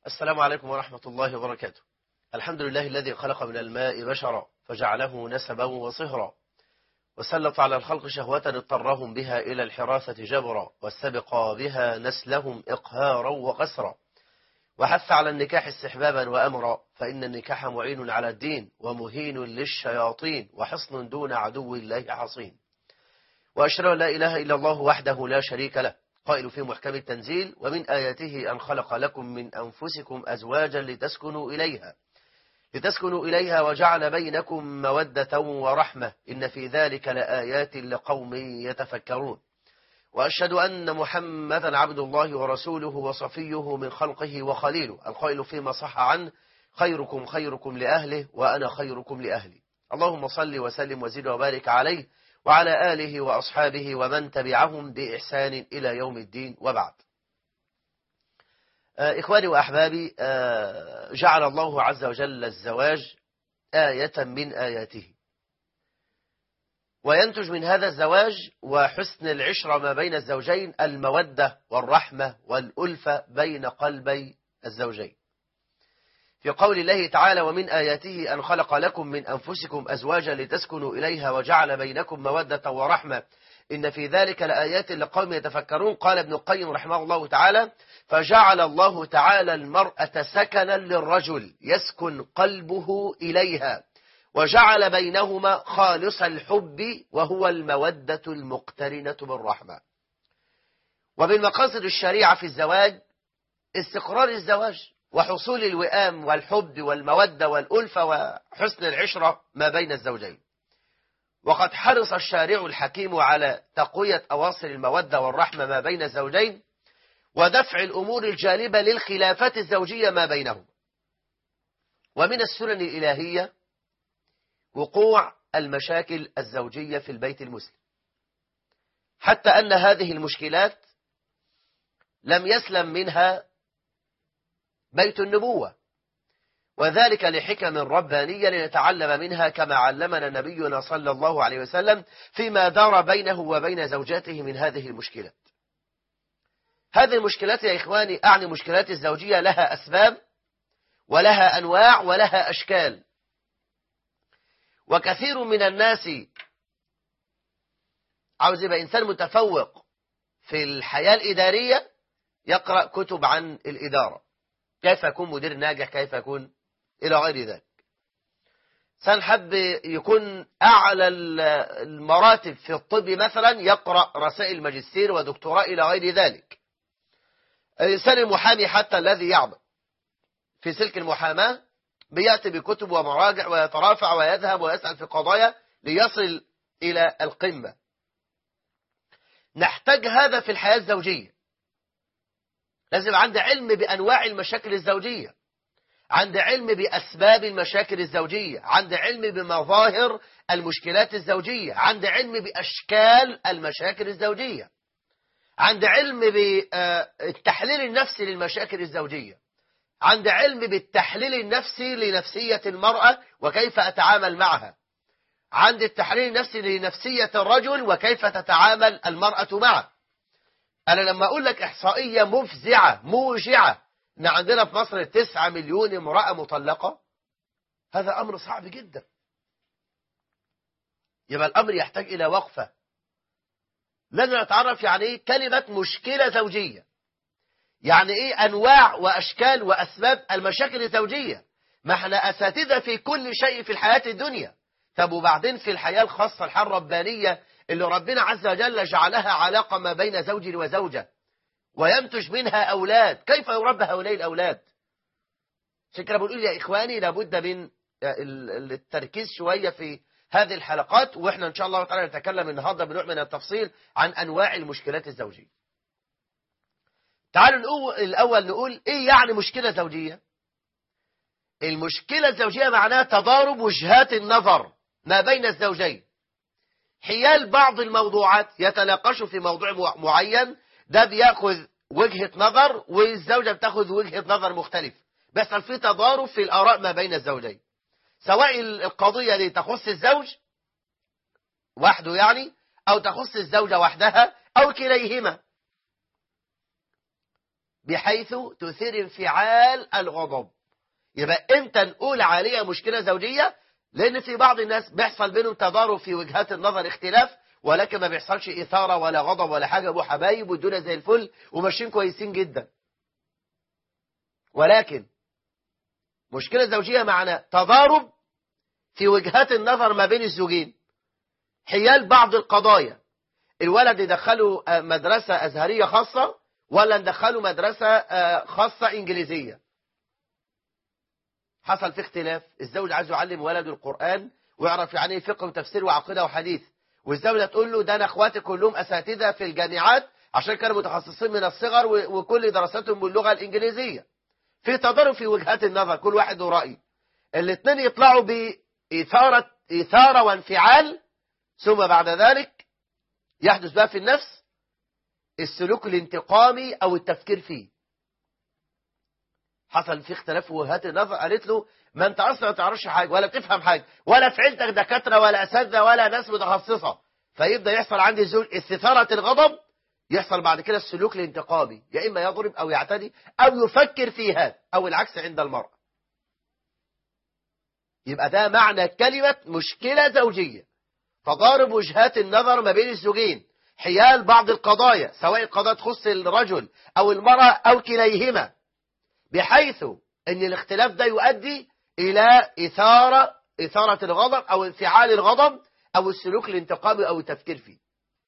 السلام عليكم ورحمة الله وبركاته الحمد لله الذي خلق من الماء بشرا فجعله نسبا وصهرا وسلط على الخلق شهوة اضطرهم بها إلى الحراثة جبرا واستبقى بها نسلهم إقهارا وقسرا وحث على النكاح استحبابا وأمرا فإن النكاح معين على الدين ومهين للشياطين وحصن دون عدو الله حصين وأشهد أن لا إله إلا الله وحده لا شريك له قائل في محكم التنزيل ومن آياته أن خلق لكم من أنفسكم أزواجا لتسكنوا إليها لتسكنوا إليها وجعل بينكم مودة ورحمة إن في ذلك لآيات لقوم يتفكرون وأشهد أن محمدا عبد الله ورسوله وصفيه من خلقه وخليله القائل فيما صح عنه خيركم خيركم لأهله وأنا خيركم لأهلي اللهم صل وسلم وزد وبارك عليه وعلى آله وأصحابه ومن تبعهم بإحسان إلى يوم الدين وبعد إخواني وأحبابي جعل الله عز وجل الزواج آية من آياته وينتج من هذا الزواج وحسن العشرة ما بين الزوجين المودة والرحمة والألفة بين قلبي الزوجين في قول الله تعالى ومن آياته أن خلق لكم من أنفسكم أزواجا لتسكنوا إليها وجعل بينكم مودة ورحمة إن في ذلك لآيات لقوم يتفكرون قال ابن القيم رحمه الله تعالى فجعل الله تعالى المرأة سكنا للرجل يسكن قلبه إليها وجعل بينهما خالص الحب وهو المودة المقترنة بالرحمة ومن مقاصد الشريعة في الزواج استقرار الزواج وحصول الوئام والحب والمودة والألفة وحسن العشرة ما بين الزوجين وقد حرص الشارع الحكيم على تقوية أواصر المودة والرحمة ما بين الزوجين ودفع الأمور الجانبة للخلافات الزوجية ما بينهم ومن السنن الإلهية وقوع المشاكل الزوجية في البيت المسلم حتى أن هذه المشكلات لم يسلم منها بيت النبوة وذلك لحكم ربانية لنتعلم منها كما علمنا نبينا صلى الله عليه وسلم فيما دار بينه وبين زوجاته من هذه المشكلات هذه المشكلات يا إخواني أعني مشكلات الزوجية لها أسباب ولها أنواع ولها أشكال وكثير من الناس عاوز يبقى إنسان متفوق في الحياة الإدارية يقرأ كتب عن الإدارة كيف يكون مدير ناجح كيف يكون إلى غير ذلك إنسان حب يكون أعلى المراتب في الطب مثلا يقرأ رسائل ماجستير ودكتوراه إلى غير ذلك الإنسان المحامي حتى الذي يعمل في سلك المحاماة بيأتي بكتب ومراجع ويترافع ويذهب ويسأل في قضايا ليصل إلى القمة نحتاج هذا في الحياة الزوجية لازم عندي علم بأنواع المشاكل الزوجية عندي علم بأسباب المشاكل الزوجية عندي علم بمظاهر المشكلات الزوجية عندي علم بأشكال المشاكل الزوجية عندي علم بالتحليل النفسي للمشاكل الزوجية عندي علم بالتحليل النفسي لنفسية المرأة وكيف أتعامل معها عندي التحليل النفسي لنفسية الرجل وكيف تتعامل المرأة معه أنا لما أقول لك إحصائية مفزعة موجعة إن عندنا في مصر تسعة مليون امرأة مطلقة هذا أمر صعب جدا يبقى الأمر يحتاج إلى وقفة لازم نتعرف يعني إيه كلمة مشكلة زوجية يعني إيه أنواع وأشكال وأسباب المشاكل الزوجية ما احنا أساتذة في كل شيء في الحياة الدنيا طب وبعدين في الحياة الخاصة الحياة الربانية اللي ربنا عز وجل جعلها علاقة ما بين زوج وزوجة وينتج منها أولاد كيف يربى هؤلاء الأولاد عشان كده بنقول يا إخواني لابد من التركيز شوية في هذه الحلقات وإحنا إن شاء الله تعالى نتكلم النهاردة بنوع من التفصيل عن أنواع المشكلات الزوجية تعالوا نقول الأول نقول إيه يعني مشكلة زوجية المشكلة الزوجية معناها تضارب وجهات النظر ما بين الزوجين حيال بعض الموضوعات يتناقشوا في موضوع معين ده بياخذ وجهة نظر والزوجة بتاخذ وجهة نظر مختلف بيحصل في تضارب في الآراء ما بين الزوجين سواء القضية دي تخص الزوج وحده يعني أو تخص الزوجة وحدها أو كليهما بحيث تثير انفعال الغضب يبقى امتى نقول عليها مشكلة زوجية لان في بعض الناس بيحصل بينهم تضارب في وجهات النظر اختلاف ولكن ما بيحصلش اثارة ولا غضب ولا حاجة ابو حبايب والدنيا زي الفل وماشيين كويسين جدا ولكن مشكلة زوجية معنا تضارب في وجهات النظر ما بين الزوجين حيال بعض القضايا الولد يدخله مدرسة أزهرية خاصة ولا ندخله مدرسة خاصة إنجليزية حصل في اختلاف الزوج عايز يعلم ولده القرآن ويعرف يعني ايه فقه وتفسير وعقيدة وحديث والزوجة تقول له ده أنا أخواتي كلهم أساتذة في الجامعات عشان كانوا متخصصين من الصغر وكل دراستهم باللغة الإنجليزية في تضارب في وجهات النظر كل واحد له رأي الاثنين يطلعوا بإثارة إثارة وانفعال ثم بعد ذلك يحدث بقى في النفس السلوك الانتقامي أو التفكير فيه حصل في اختلاف في وجهات النظر قالت له ما انت اصلا ما تعرفش حاجه ولا بتفهم حاجه ولا في عيلتك دكاتره ولا اساتذه ولا ناس متخصصه فيبدا يحصل عندي زول استثاره الغضب يحصل بعد كده السلوك الانتقامي يا اما يضرب او يعتدي او يفكر في هذا او العكس عند المراه يبقى ده معنى كلمه مشكله زوجيه تضارب وجهات النظر ما بين الزوجين حيال بعض القضايا سواء القضايا تخص الرجل او المراه او كليهما بحيث ان الاختلاف ده يؤدي الى اثارة اثارة الغضب او انفعال الغضب او السلوك الانتقامي او التفكير فيه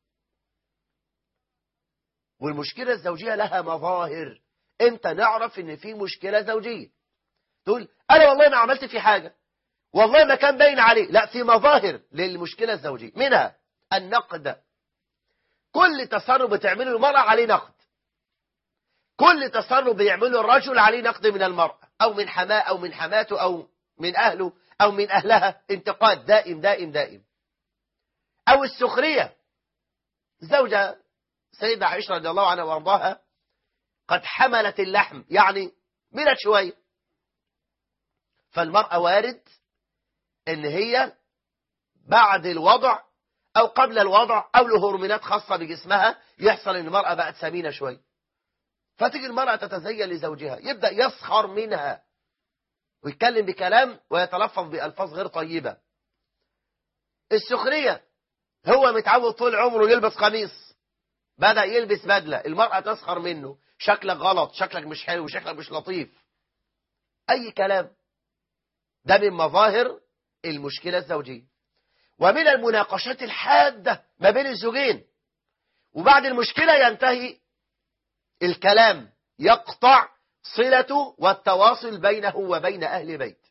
والمشكلة الزوجية لها مظاهر امتى نعرف ان في مشكلة زوجية تقول انا والله ما عملت في حاجة والله ما كان باين عليه لا في مظاهر للمشكلة الزوجية منها النقد كل تصرف بتعمله المرأة عليه نقد كل تصرف بيعمله الرجل عليه نقد من المرأة أو من حماه أو من حماته أو من أهله أو من أهلها انتقاد دائم دائم دائم أو السخرية زوجة سيدة عائشة رضي الله عنها وارضاها قد حملت اللحم يعني ملت شوية فالمرأة وارد ان هي بعد الوضع او قبل الوضع او لهرمونات خاصة بجسمها يحصل ان المرأة بقت سمينة شوية فتيجي المرأة تتزين لزوجها يبدأ يسخر منها ويتكلم بكلام ويتلفظ بألفاظ غير طيبة السخرية هو متعود طول عمره يلبس قميص بدأ يلبس بدلة المرأة تسخر منه شكلك غلط شكلك مش حلو شكلك مش لطيف أي كلام ده من مظاهر المشكلة الزوجية ومن المناقشات الحادة ما بين الزوجين وبعد المشكلة ينتهي الكلام يقطع صلته والتواصل بينه وبين أهل بيت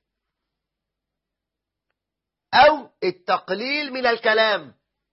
أو التقليل من الكلام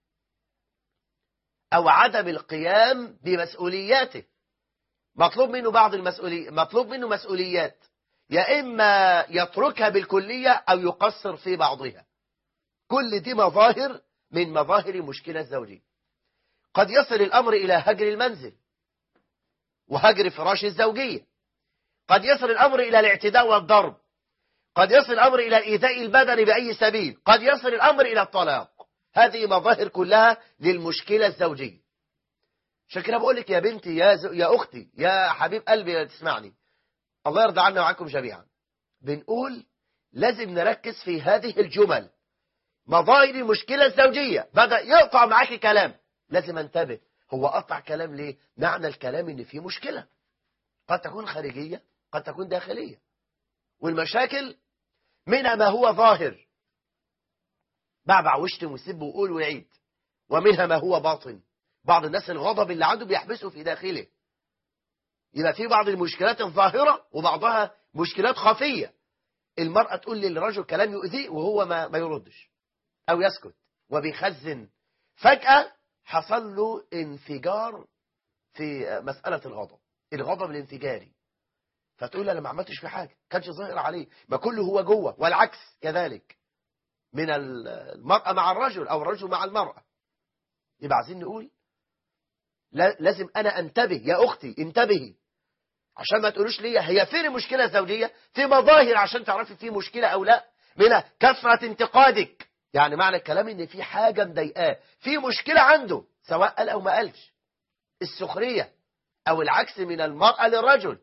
أو عدم القيام بمسؤولياته مطلوب منه بعض المسؤوليات مطلوب منه مسؤوليات يا إما يتركها بالكلية أو يقصر في بعضها كل دي مظاهر من مظاهر مشكلة الزوجية قد يصل الأمر إلى هجر المنزل وهجر فراش الزوجية قد يصل الأمر إلى الاعتداء والضرب قد يصل الأمر إلى الإيذاء البدني بأي سبيل قد يصل الأمر إلى الطلاق هذه مظاهر كلها للمشكلة الزوجية عشان كده بقول لك يا بنتي يا, ز... يا أختي يا حبيب قلبي يا تسمعني الله يرضى عنا وعنكم جميعا بنقول لازم نركز في هذه الجمل مظاهر المشكلة الزوجية بدأ يقطع معاك كلام لازم انتبه هو قطع كلام ليه معنى الكلام ان فيه مشكلة قد تكون خارجية قد تكون داخلية والمشاكل منها ما هو ظاهر بعبع وشتم ويسب ويقول ويعيد ومنها ما هو باطن بعض الناس الغضب اللي عنده بيحبسه في داخله يبقى في بعض المشكلات الظاهرة وبعضها مشكلات خفية المرأة تقول للرجل كلام يؤذيه وهو ما, ما يردش أو يسكت وبيخزن فجأة حصل له انفجار في مسألة الغضب الغضب الانفجاري فتقول أنا ما عملتش في حاجة كانش ظاهر عليه ما كله هو جوه والعكس كذلك من المرأة مع الرجل أو الرجل مع المرأة يبقى عايزين نقول لازم أنا أنتبه يا أختي انتبهي عشان ما تقولوش ليا هي فين المشكلة الزوجية في مظاهر عشان تعرفي في مشكلة أو لا منها كثرة انتقادك يعني معنى الكلام ان في حاجة مضايقاه في مشكلة عنده سواء قال او ما قالش السخرية أو العكس من المرأة للرجل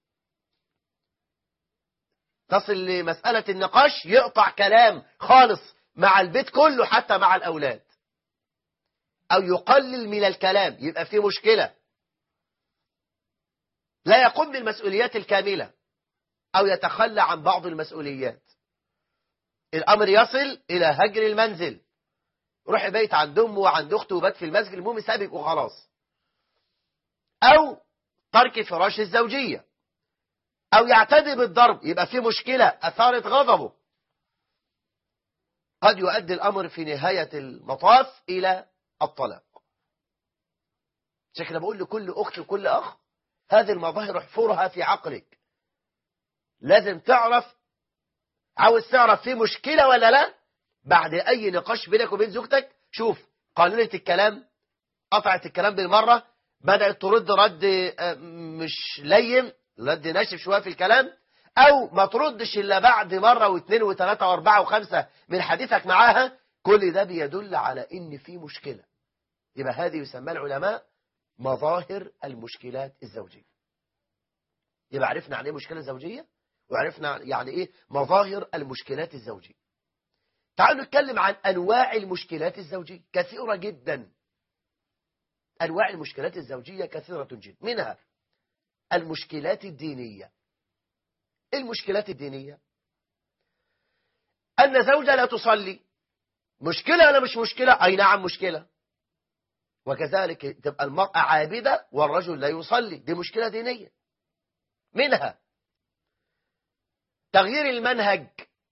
تصل لمسألة النقاش يقطع كلام خالص مع البيت كله حتى مع الأولاد أو يقلل من الكلام يبقى في مشكلة لا يقوم بالمسؤوليات الكاملة أو يتخلى عن بعض المسؤوليات الأمر يصل إلى هجر المنزل روح بيت عند أمه وعند أخته وبات في المسجد المهم سابق وخلاص أو ترك فراش الزوجية أو يعتدي بالضرب يبقى في مشكلة أثارت غضبه قد يؤدي الأمر في نهاية المطاف إلى الطلاق عشان بقول لكل أخت وكل أخ هذه المظاهر احفرها في عقلك لازم تعرف عاوز تعرف في مشكلة ولا لا بعد أي نقاش بينك وبين زوجتك شوف قللت الكلام قطعت الكلام بالمرة بدأت ترد رد مش لين رد ناشف شوية في الكلام أو ما تردش إلا بعد مرة واثنين وثلاثة وأربعة وخمسة من حديثك معاها كل ده بيدل على إن في مشكلة يبقى هذه يسمى العلماء مظاهر المشكلات الزوجية يبقى عرفنا يعني ايه مشكلة زوجية وعرفنا يعني ايه مظاهر المشكلات الزوجية تعالوا نتكلم عن أنواع المشكلات الزوجية كثيرة جدا أنواع المشكلات الزوجية كثيرة جدا منها المشكلات الدينية المشكلات الدينية أن زوجة لا تصلي مشكلة ولا مش مشكلة أي نعم مشكلة وكذلك تبقى المرأة عابدة والرجل لا يصلي دي مشكلة دينية منها تغيير المنهج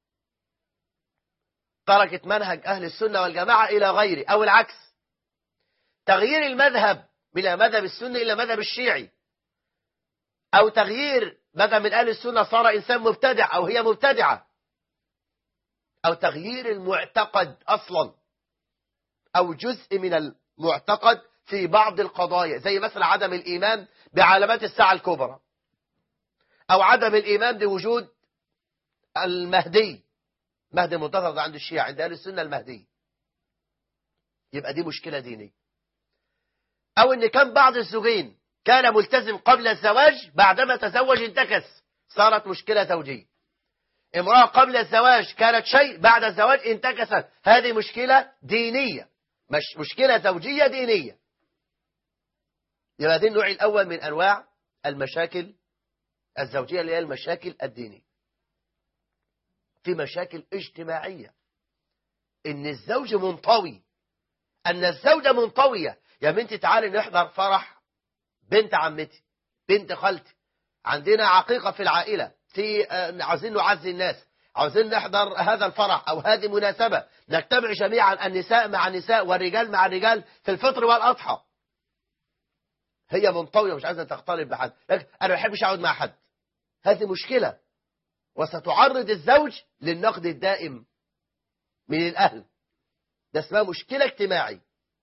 تركت منهج أهل السنة والجماعة إلى غيره أو العكس تغيير المذهب من مذهب السنة إلى مذهب الشيعي أو تغيير بدأ من أهل السنة صار إنسان مبتدع أو هي مبتدعة أو تغيير المعتقد أصلا أو جزء من المعتقد في بعض القضايا زي مثلا عدم الإيمان بعلامات الساعة الكبرى أو عدم الإيمان بوجود المهدي مهدي المنتظر عند الشيعة عند أهل السنة المهدي يبقى دي مشكلة دينية أو إن كان بعض الزوجين كان ملتزم قبل الزواج بعدما تزوج انتكس صارت مشكلة زوجية امرأة قبل الزواج كانت شيء بعد الزواج انتكست هذه مشكلة دينية مش مشكلة زوجية دينية يبقى دي النوع الأول من أنواع المشاكل الزوجية اللي هي المشاكل الدينية في مشاكل اجتماعية إن الزوج منطوي أن الزوجة منطوية يا بنتي تعالي نحضر فرح بنت عمتي بنت خالتي عندنا عقيقة في العائلة في عاوزين نعزي الناس عاوزين نحضر هذا الفرح أو هذه مناسبة نجتمع جميعا النساء مع النساء والرجال مع الرجال في الفطر والأضحى هي منطوية مش عايزة تختلط بحد لكن أنا ما بحبش أقعد مع حد هذه مشكلة وستعرض الزوج للنقد الدائم من الأهل ده اسمها مشكلة اجتماعي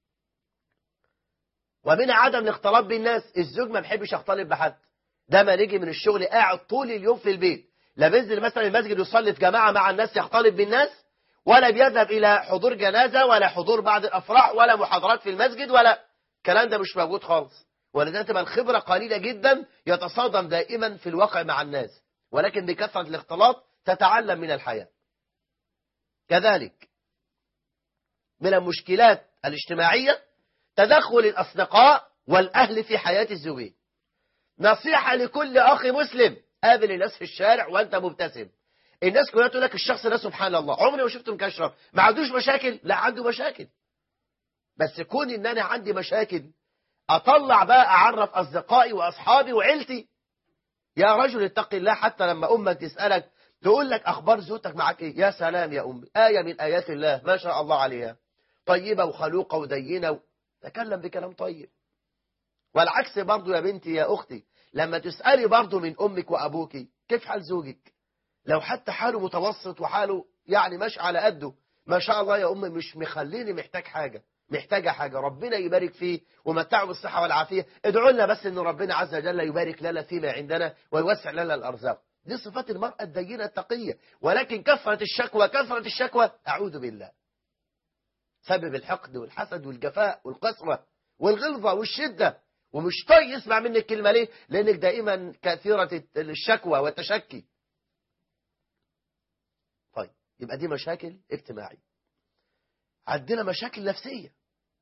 ومن عدم الاختلاط بالناس الزوج ما بيحبش يختلط بحد ده ما نيجي من الشغل قاعد طول اليوم في البيت لا بينزل مثلا المسجد يصلي في جماعة مع الناس يختلط بالناس ولا بيذهب إلى حضور جنازة ولا حضور بعض الأفراح ولا محاضرات في المسجد ولا الكلام ده مش موجود خالص ولذلك تبقى الخبرة قليلة جدا يتصادم دائما في الواقع مع الناس ولكن بكثرة الاختلاط تتعلم من الحياة كذلك من المشكلات الاجتماعية تدخل الأصدقاء والأهل في حياة الزوجين نصيحة لكل أخ مسلم قابل الناس في الشارع وأنت مبتسم الناس كلها تقول لك الشخص ده سبحان الله عمري ما شفته مكشرف ما عندوش مشاكل لا عنده مشاكل بس كون ان انا عندي مشاكل اطلع بقى اعرف اصدقائي واصحابي وعيلتي يا رجل اتق الله حتى لما امك تسالك تقول لك اخبار زوجتك معاك ايه يا سلام يا امي ايه من ايات الله ما شاء الله عليها طيبه وخلوقه ودينه و... تكلم بكلام طيب والعكس برضو يا بنتي يا اختي لما تسالي برضو من امك وابوك كيف حال زوجك لو حتى حاله متوسط وحاله يعني ماشي على قده ما شاء الله يا امي مش مخليني محتاج حاجه محتاجة حاجة ربنا يبارك فيه ومتعه بالصحة والعافية ادعوا لنا بس ان ربنا عز وجل يبارك لنا فيما عندنا ويوسع لنا الأرزاق دي صفات المرأة الدينة التقية ولكن كثرة الشكوى كثرة الشكوى أعوذ بالله سبب الحقد والحسد والجفاء والقسوة والغلظة والشدة ومش طايق يسمع منك كلمة ليه لأنك دائما كثيرة الشكوى والتشكي طيب يبقى دي مشاكل اجتماعية عندنا مشاكل نفسية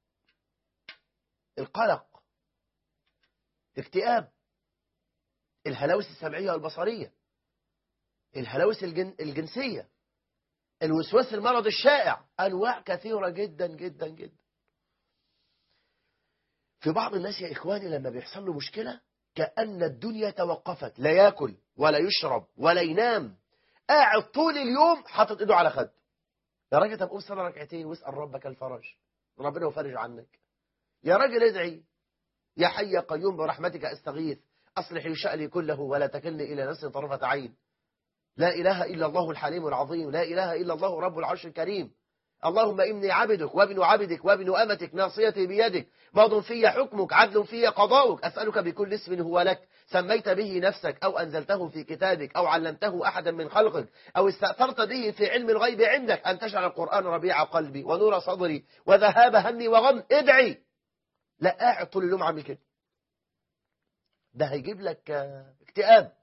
القلق اكتئاب الهلاوس السمعية والبصرية الهلاوس الجن... الجنسية الوسواس المرض الشائع أنواع كثيرة جدا جدا جدا في بعض الناس يا إخواني لما بيحصل له مشكلة كأن الدنيا توقفت لا يأكل ولا يشرب ولا ينام قاعد طول اليوم حاطط ايده على خده يا راجل طب قوم صلي ركعتين واسأل ربك الفرج ربنا يفرج عنك يا راجل ادعي يا حي يا قيوم برحمتك استغيث أصلح لي شأني كله ولا تكلني إلى نفسي طرفة عين لا إله إلا الله الحليم العظيم لا إله إلا الله رب العرش الكريم اللهم إني عبدك وابن عبدك وابن أمتك ناصيتي بيدك ماض في حكمك عدل في قضاؤك أسألك بكل اسم هو لك سميت به نفسك أو أنزلته في كتابك أو علمته أحدا من خلقك أو استأثرت به في علم الغيب عندك أن تجعل القرآن ربيع قلبي ونور صدري وذهاب همي وغم ادعي لا قاعد طول اليوم عامل كده ده هيجيب لك اكتئاب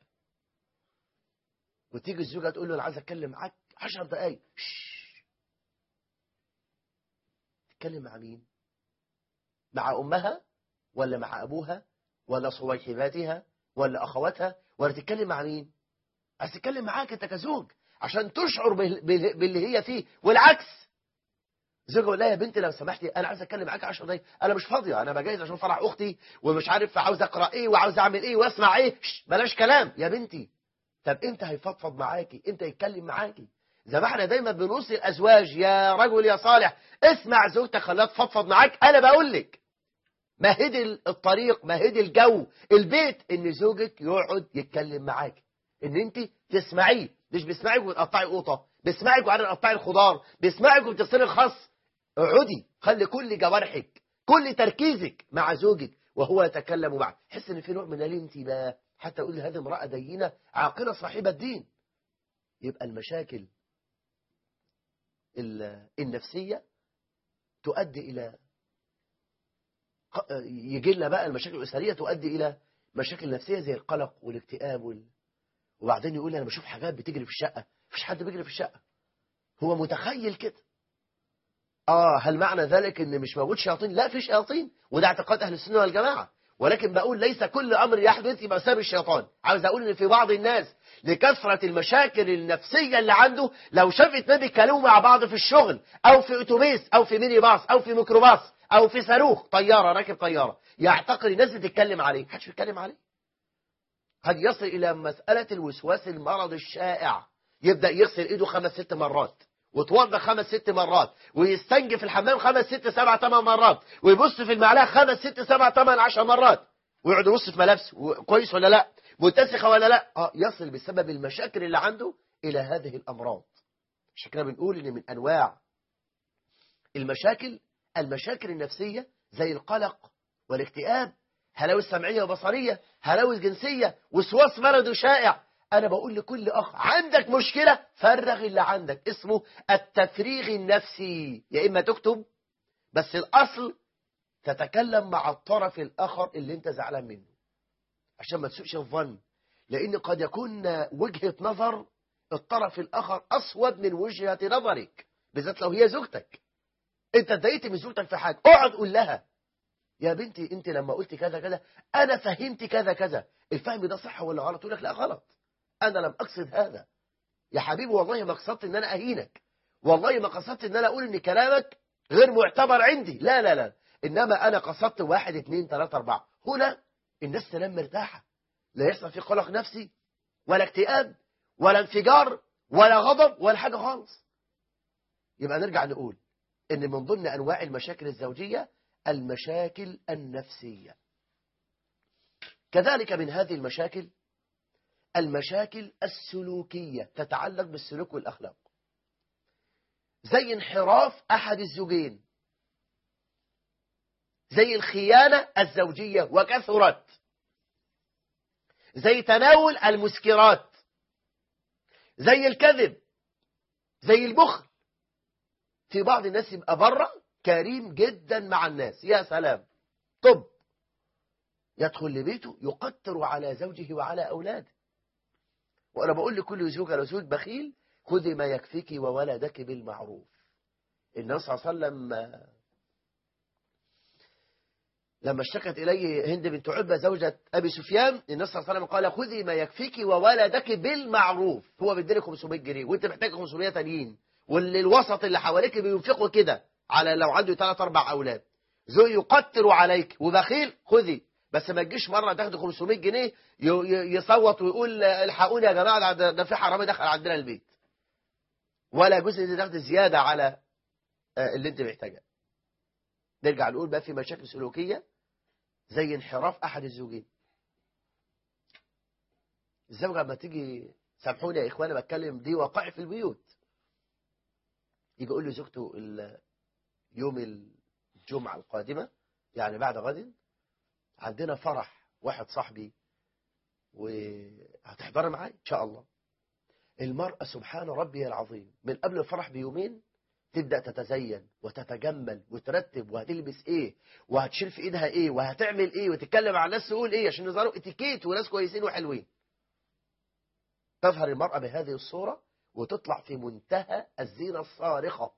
وتيجي الزوجة تقول له أنا عايز أتكلم معاك عشر دقايق تتكلم مع مين مع أمها ولا مع أبوها ولا صويحباتها ولا أخواتها ولا تتكلم مع مين عايز تتكلم معاك أنت كزوج عشان تشعر باللي هي فيه والعكس زوجة يقول لها يا بنتي لو سمحتي انا عايز اتكلم معاك 10 دقايق انا مش فاضيه انا بجهز عشان فرح اختي ومش عارف عاوز اقرا ايه وعاوز اعمل ايه واسمع ايه بلاش كلام يا بنتي طب انت هيفضفض معاكي انت يتكلم معاكي زي ما احنا دايما بنوصي الازواج يا رجل يا صالح اسمع زوجتك خليها تفضفض معاك انا بقول لك مهد الطريق مهد الجو البيت ان زوجك يقعد يتكلم معاك ان انت تسمعيه مش بيسمعك وتقطعي قوطه بيسمعك وعلى تقطعي الخضار بيسمعك وبتغسلي الخس اقعدي خلي كل جوارحك كل تركيزك مع زوجك وهو يتكلم معك حس ان في نوع من الانتباه حتى يقول هذه امرأة دينة عاقلة صاحبة الدين يبقى المشاكل النفسية تؤدي إلى يجي لنا بقى المشاكل الأسرية تؤدي إلى مشاكل نفسية زي القلق والاكتئاب وال... وبعدين يقول أنا بشوف حاجات بتجري في الشقة مفيش حد بيجري في الشقة هو متخيل كده آه هل معنى ذلك إن مش موجود شياطين لا في شياطين وده اعتقاد أهل السنة والجماعة ولكن بقول ليس كل أمر يحدث يبقى سبب الشيطان عاوز أقول إن في بعض الناس لكثرة المشاكل النفسية اللي عنده لو شاف اتنين بيتكلموا مع بعض في الشغل أو في أتوبيس أو في ميني باص أو في ميكروباص أو في صاروخ طيارة راكب طيارة يعتقد الناس بتتكلم عليه محدش بيتكلم عليه قد يصل إلى مسألة الوسواس المرض الشائع يبدأ يغسل إيده خمس ست مرات وتوضى خمس ست مرات ويستنجي في الحمام خمس ست سبع ثمان مرات ويبص في المعلقة خمس ست سبع ثمان عشر مرات ويقعد يبص في ملابسه كويس ولا لا متسخة ولا لا اه يصل بسبب المشاكل اللي عنده إلى هذه الأمراض عشان كده بنقول إن من أنواع المشاكل المشاكل النفسية زي القلق والاكتئاب هلاوس سمعية وبصرية هلاوس جنسية وسواس مرض شائع أنا بقول لكل أخ عندك مشكلة فرغ اللي عندك اسمه التفريغ النفسي يا إما تكتب بس الأصل تتكلم مع الطرف الآخر اللي أنت زعلان منه عشان ما تسوءش الظن لأن قد يكون وجهة نظر الطرف الآخر أسود من وجهة نظرك بالذات لو هي زوجتك أنت اتضايقت من زوجتك في حاجة اقعد قول لها يا بنتي أنت لما قلت كذا كذا أنا فهمت كذا كذا الفهم ده صح ولا غلط تقول لك لا غلط أنا لم أقصد هذا يا حبيبي والله ما قصدت إن أنا أهينك والله ما قصدت إن أنا أقول إن كلامك غير معتبر عندي لا لا لا إنما أنا قصدت واحد اثنين ثلاثة أربعة هنا الناس تنام مرتاحة لا يحصل في قلق نفسي ولا اكتئاب ولا انفجار ولا غضب ولا حاجة خالص يبقى نرجع نقول إن من ضمن أنواع المشاكل الزوجية المشاكل النفسية كذلك من هذه المشاكل المشاكل السلوكية تتعلق بالسلوك والأخلاق زي انحراف أحد الزوجين زي الخيانة الزوجية وكثرت زي تناول المسكرات زي الكذب زي البخل في بعض الناس يبقى بره كريم جدا مع الناس يا سلام طب يدخل لبيته يقتر على زوجه وعلى أولاده وأنا بقول لكل زوجة لو زوج بخيل خذي ما يكفيك وولدك بالمعروف النبي صلى الله عليه وسلم لما اشتكت إليه هند بنت عتبة زوجة أبي سفيان النبي صلى الله عليه وسلم قال خذي ما يكفيك وولدك بالمعروف هو بيديلك 500 جنيه وانت محتاج 500 تانيين واللي الوسط اللي حواليك بينفقوا كده على لو عنده ثلاث اربع اولاد زوج يقتر عليك وبخيل خذي بس ما تجيش مره تاخد 500 جنيه يصوت ويقول الحقوني يا جماعه ده في حرامي دخل عندنا البيت ولا جزء دي تاخد زياده على اللي انت محتاجاه نرجع نقول بقى في مشاكل سلوكيه زي انحراف احد الزوجين الزوجه لما تيجي سامحوني يا اخواني بتكلم دي واقع في البيوت يجي يقول لزوجته يوم الجمعة القادمة يعني بعد غد عندنا فرح واحد صاحبي وهتحضر معايا إن شاء الله المرأة سبحان ربي العظيم من قبل الفرح بيومين تبدأ تتزين وتتجمل وترتب وهتلبس ايه وهتشيل في ايدها ايه وهتعمل ايه وتتكلم مع الناس تقول ايه عشان يظهروا اتيكيت وناس كويسين وحلوين تظهر المرأة بهذه الصورة وتطلع في منتهى الزينة الصارخة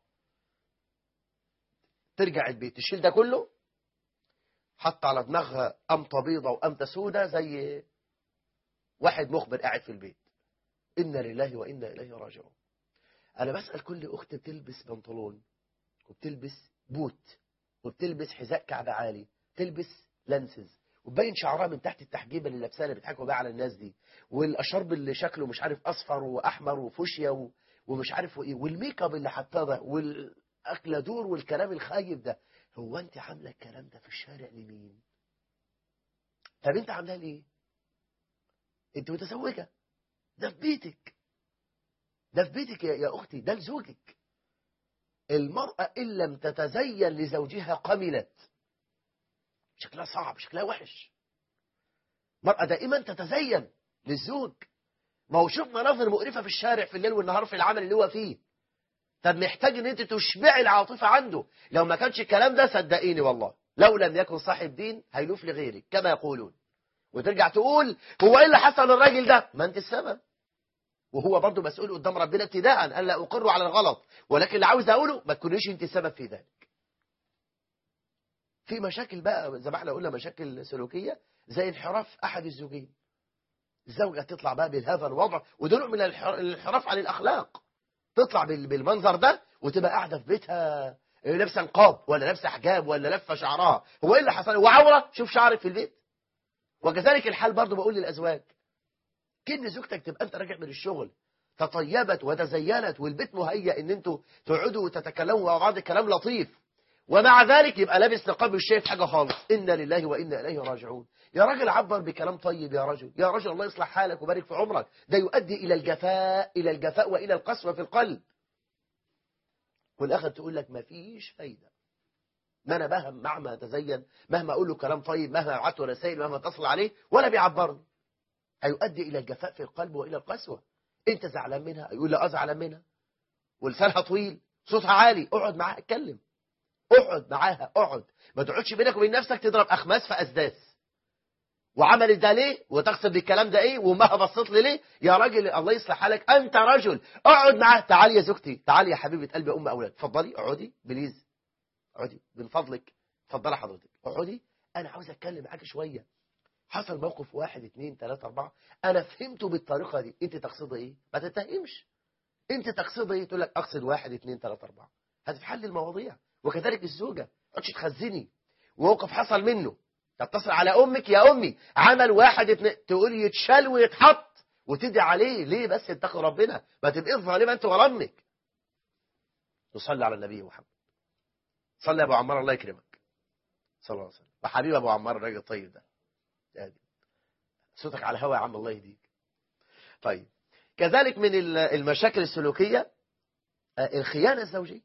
ترجع البيت تشيل ده كله حط على دماغها قمطة بيضة وقمطة سودة زي واحد مخبر قاعد في البيت إنا لله وإنا إليه راجعون أنا بسأل كل أخت بتلبس بنطلون وبتلبس بوت وبتلبس حذاء كعب عالي تلبس لانسز وبين شعرها من تحت التحجيبه اللي لابساها اللي بيضحكوا بيها على الناس دي والاشرب اللي شكله مش عارف اصفر واحمر وفوشيا و... ومش عارف ايه والميك اب اللي حطاه ده والاكله دور والكلام الخايب ده هو انت عامله الكلام ده في الشارع لمين طب انت عاملاه ليه انت متزوجه ده في بيتك ده في بيتك يا, يا اختي ده لزوجك المرأة إن لم تتزين لزوجها قملت شكلها صعب شكلها وحش مرأة دائما تتزين للزوج ما هو شوف مناظر مقرفة في الشارع في الليل والنهار في العمل اللي هو فيه طب محتاج ان انت تشبعي العاطفة عنده لو ما كانش الكلام ده صدقيني والله لو لم يكن صاحب دين هيلوف لغيرك كما يقولون وترجع تقول هو ايه اللي حصل للراجل ده ما انت السبب وهو برضه مسؤول قدام ربنا ابتداء الا اقر على الغلط ولكن اللي عاوز اقوله ما تكونيش انت السبب في ذلك في مشاكل بقى زي ما احنا قلنا مشاكل سلوكية زي انحراف أحد الزوجين الزوجة تطلع بقى بهذا الوضع ودول من الانحراف عن الأخلاق تطلع بالمنظر ده وتبقى قاعدة في بيتها لابسه نقاب ولا لابسه حجاب ولا لفه شعرها هو ايه اللي حصل وعوره شوف شعرك في البيت وكذلك الحال برضه بقول للازواج كن زوجتك تبقى انت راجع من الشغل تطيبت وتزينت والبيت مهيأ ان انتوا تقعدوا وتتكلموا مع بعض كلام لطيف ومع ذلك يبقى لابس نقاب مش شايف حاجة خالص إنا لله وإنا إليه راجعون يا راجل عبر بكلام طيب يا رجل يا رجل الله يصلح حالك وبارك في عمرك ده يؤدي إلى الجفاء إلى الجفاء وإلى القسوة في القلب والآخر تقول لك ما فيش فايدة ما أنا بهم مهما تزين مهما أقول له كلام طيب مهما أبعت له رسائل مهما اتصل عليه ولا بيعبرني هيؤدي إلى الجفاء في القلب وإلى القسوة أنت زعلان منها يقول لا أزعلان منها ولسانها طويل صوتها عالي اقعد معاها اتكلم اقعد معاها اقعد ما تقعدش بينك وبين نفسك تضرب اخماس في اسداس وعملت ده ليه وتقصد بالكلام ده ايه وما بصيت لي ليه يا راجل الله يصلح حالك انت رجل اقعد معاه تعالي يا زوجتي تعالي يا حبيبه قلبي ام اولاد اتفضلي اقعدي بليز اقعدي من فضلك اتفضلي حضرتك اقعدي انا عاوز اتكلم معاك شويه حصل موقف واحد اثنين ثلاثة أربعة أنا فهمته بالطريقة دي أنت تقصد إيه ما تتهمش أنت تقصد إيه تقول لك أقصد واحد اثنين ثلاثة أربعة هتتحل المواضيع وكذلك الزوجة تقعدش تخزني وموقف حصل منه تتصل على أمك يا أمي عمل واحد اتنين تقول يتشال ويتحط وتدعي عليه ليه بس اتقي ربنا ما تبقى ظالمة أنت ولا أمك تصلي على النبي محمد صلي يا أبو عمار الله يكرمك صلى الله عليه وسلم وحبيب أبو عمار الراجل الطيب ده يعني صوتك على الهوا يا عم الله يهديك طيب كذلك من المشاكل السلوكية الخيانة الزوجية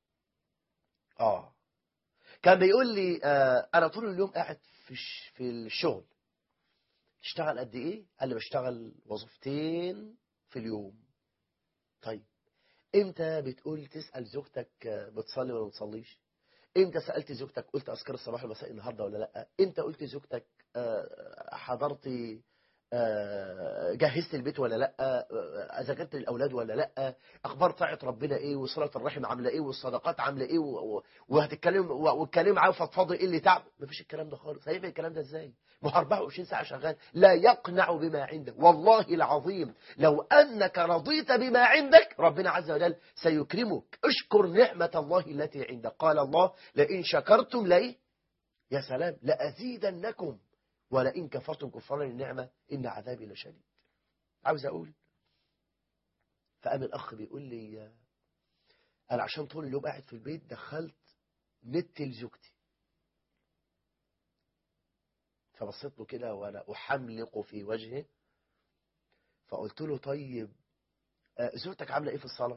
آه كان بيقول لي آه أنا طول اليوم قاعد في في الشغل تشتغل قد إيه؟ قال لي بشتغل وظيفتين في اليوم طيب إمتى بتقول تسأل زوجتك بتصلي ولا ما بتصليش؟ إمتى سألت زوجتك قلت أذكار الصباح والمساء النهاردة ولا لأ؟ إمتى قلت زوجتك آه، حضرتي آه، جهزت البيت ولا لا آه، ذاكرت الاولاد ولا لا اخبار طاعه ربنا ايه وصله الرحم عامله ايه والصدقات عامله ايه و- و- وهتتكلم واتكلم معاه وفضفضي ايه اللي تعب مفيش الكلام ده خالص هيعمل الكلام ده ازاي ما هو 24 ساعه شغال لا يقنع بما عنده والله العظيم لو انك رضيت بما عندك ربنا عز وجل سيكرمك اشكر نعمه الله التي عندك قال الله لئن شكرتم لئن يا سلام لأزيدنكم ولئن كفرتم كفرا النعمة إن عذابي لشديد عاوز أقول فقام الأخ بيقول لي أنا عشان طول اليوم قاعد في البيت دخلت نت لزوجتي فبصيت له كده وأنا أحملق في وجهه فقلت له طيب آه، زوجتك عاملة إيه في الصلاة؟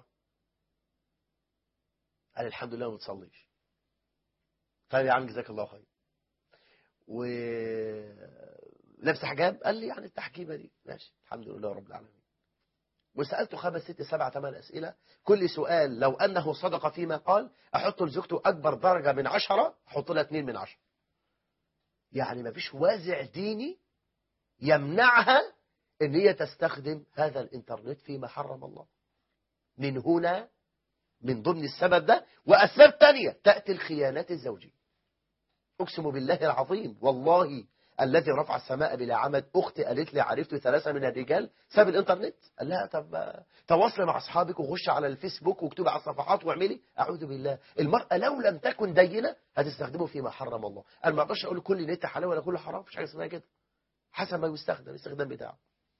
قال الحمد لله ما بتصليش طيب يا عم جزاك الله خير و لابس حجاب قال لي يعني التحكيمه دي ماشي الحمد لله رب العالمين وسالته خمس ست سبع ثمان اسئله كل سؤال لو انه صدق فيما قال احط لزوجته اكبر درجه من عشرة احط لها اثنين من عشرة يعني ما فيش وازع ديني يمنعها ان هي تستخدم هذا الانترنت فيما حرم الله من هنا من ضمن السبب ده واسباب تانية تاتي الخيانات الزوجيه أقسم بالله العظيم والله الذي رفع السماء بلا عمد أختي قالت لي عرفت ثلاثة من الرجال ساب الإنترنت قال لها طب تواصلي مع أصحابك وخش على الفيسبوك واكتبي على الصفحات واعملي أعوذ بالله المرأة لو لم تكن دينة هتستخدمه فيما حرم الله أنا ما أقدرش أقول كل نت حلال ولا كله حرام مش حاجة اسمها كده حسب ما يستخدم الاستخدام بتاعه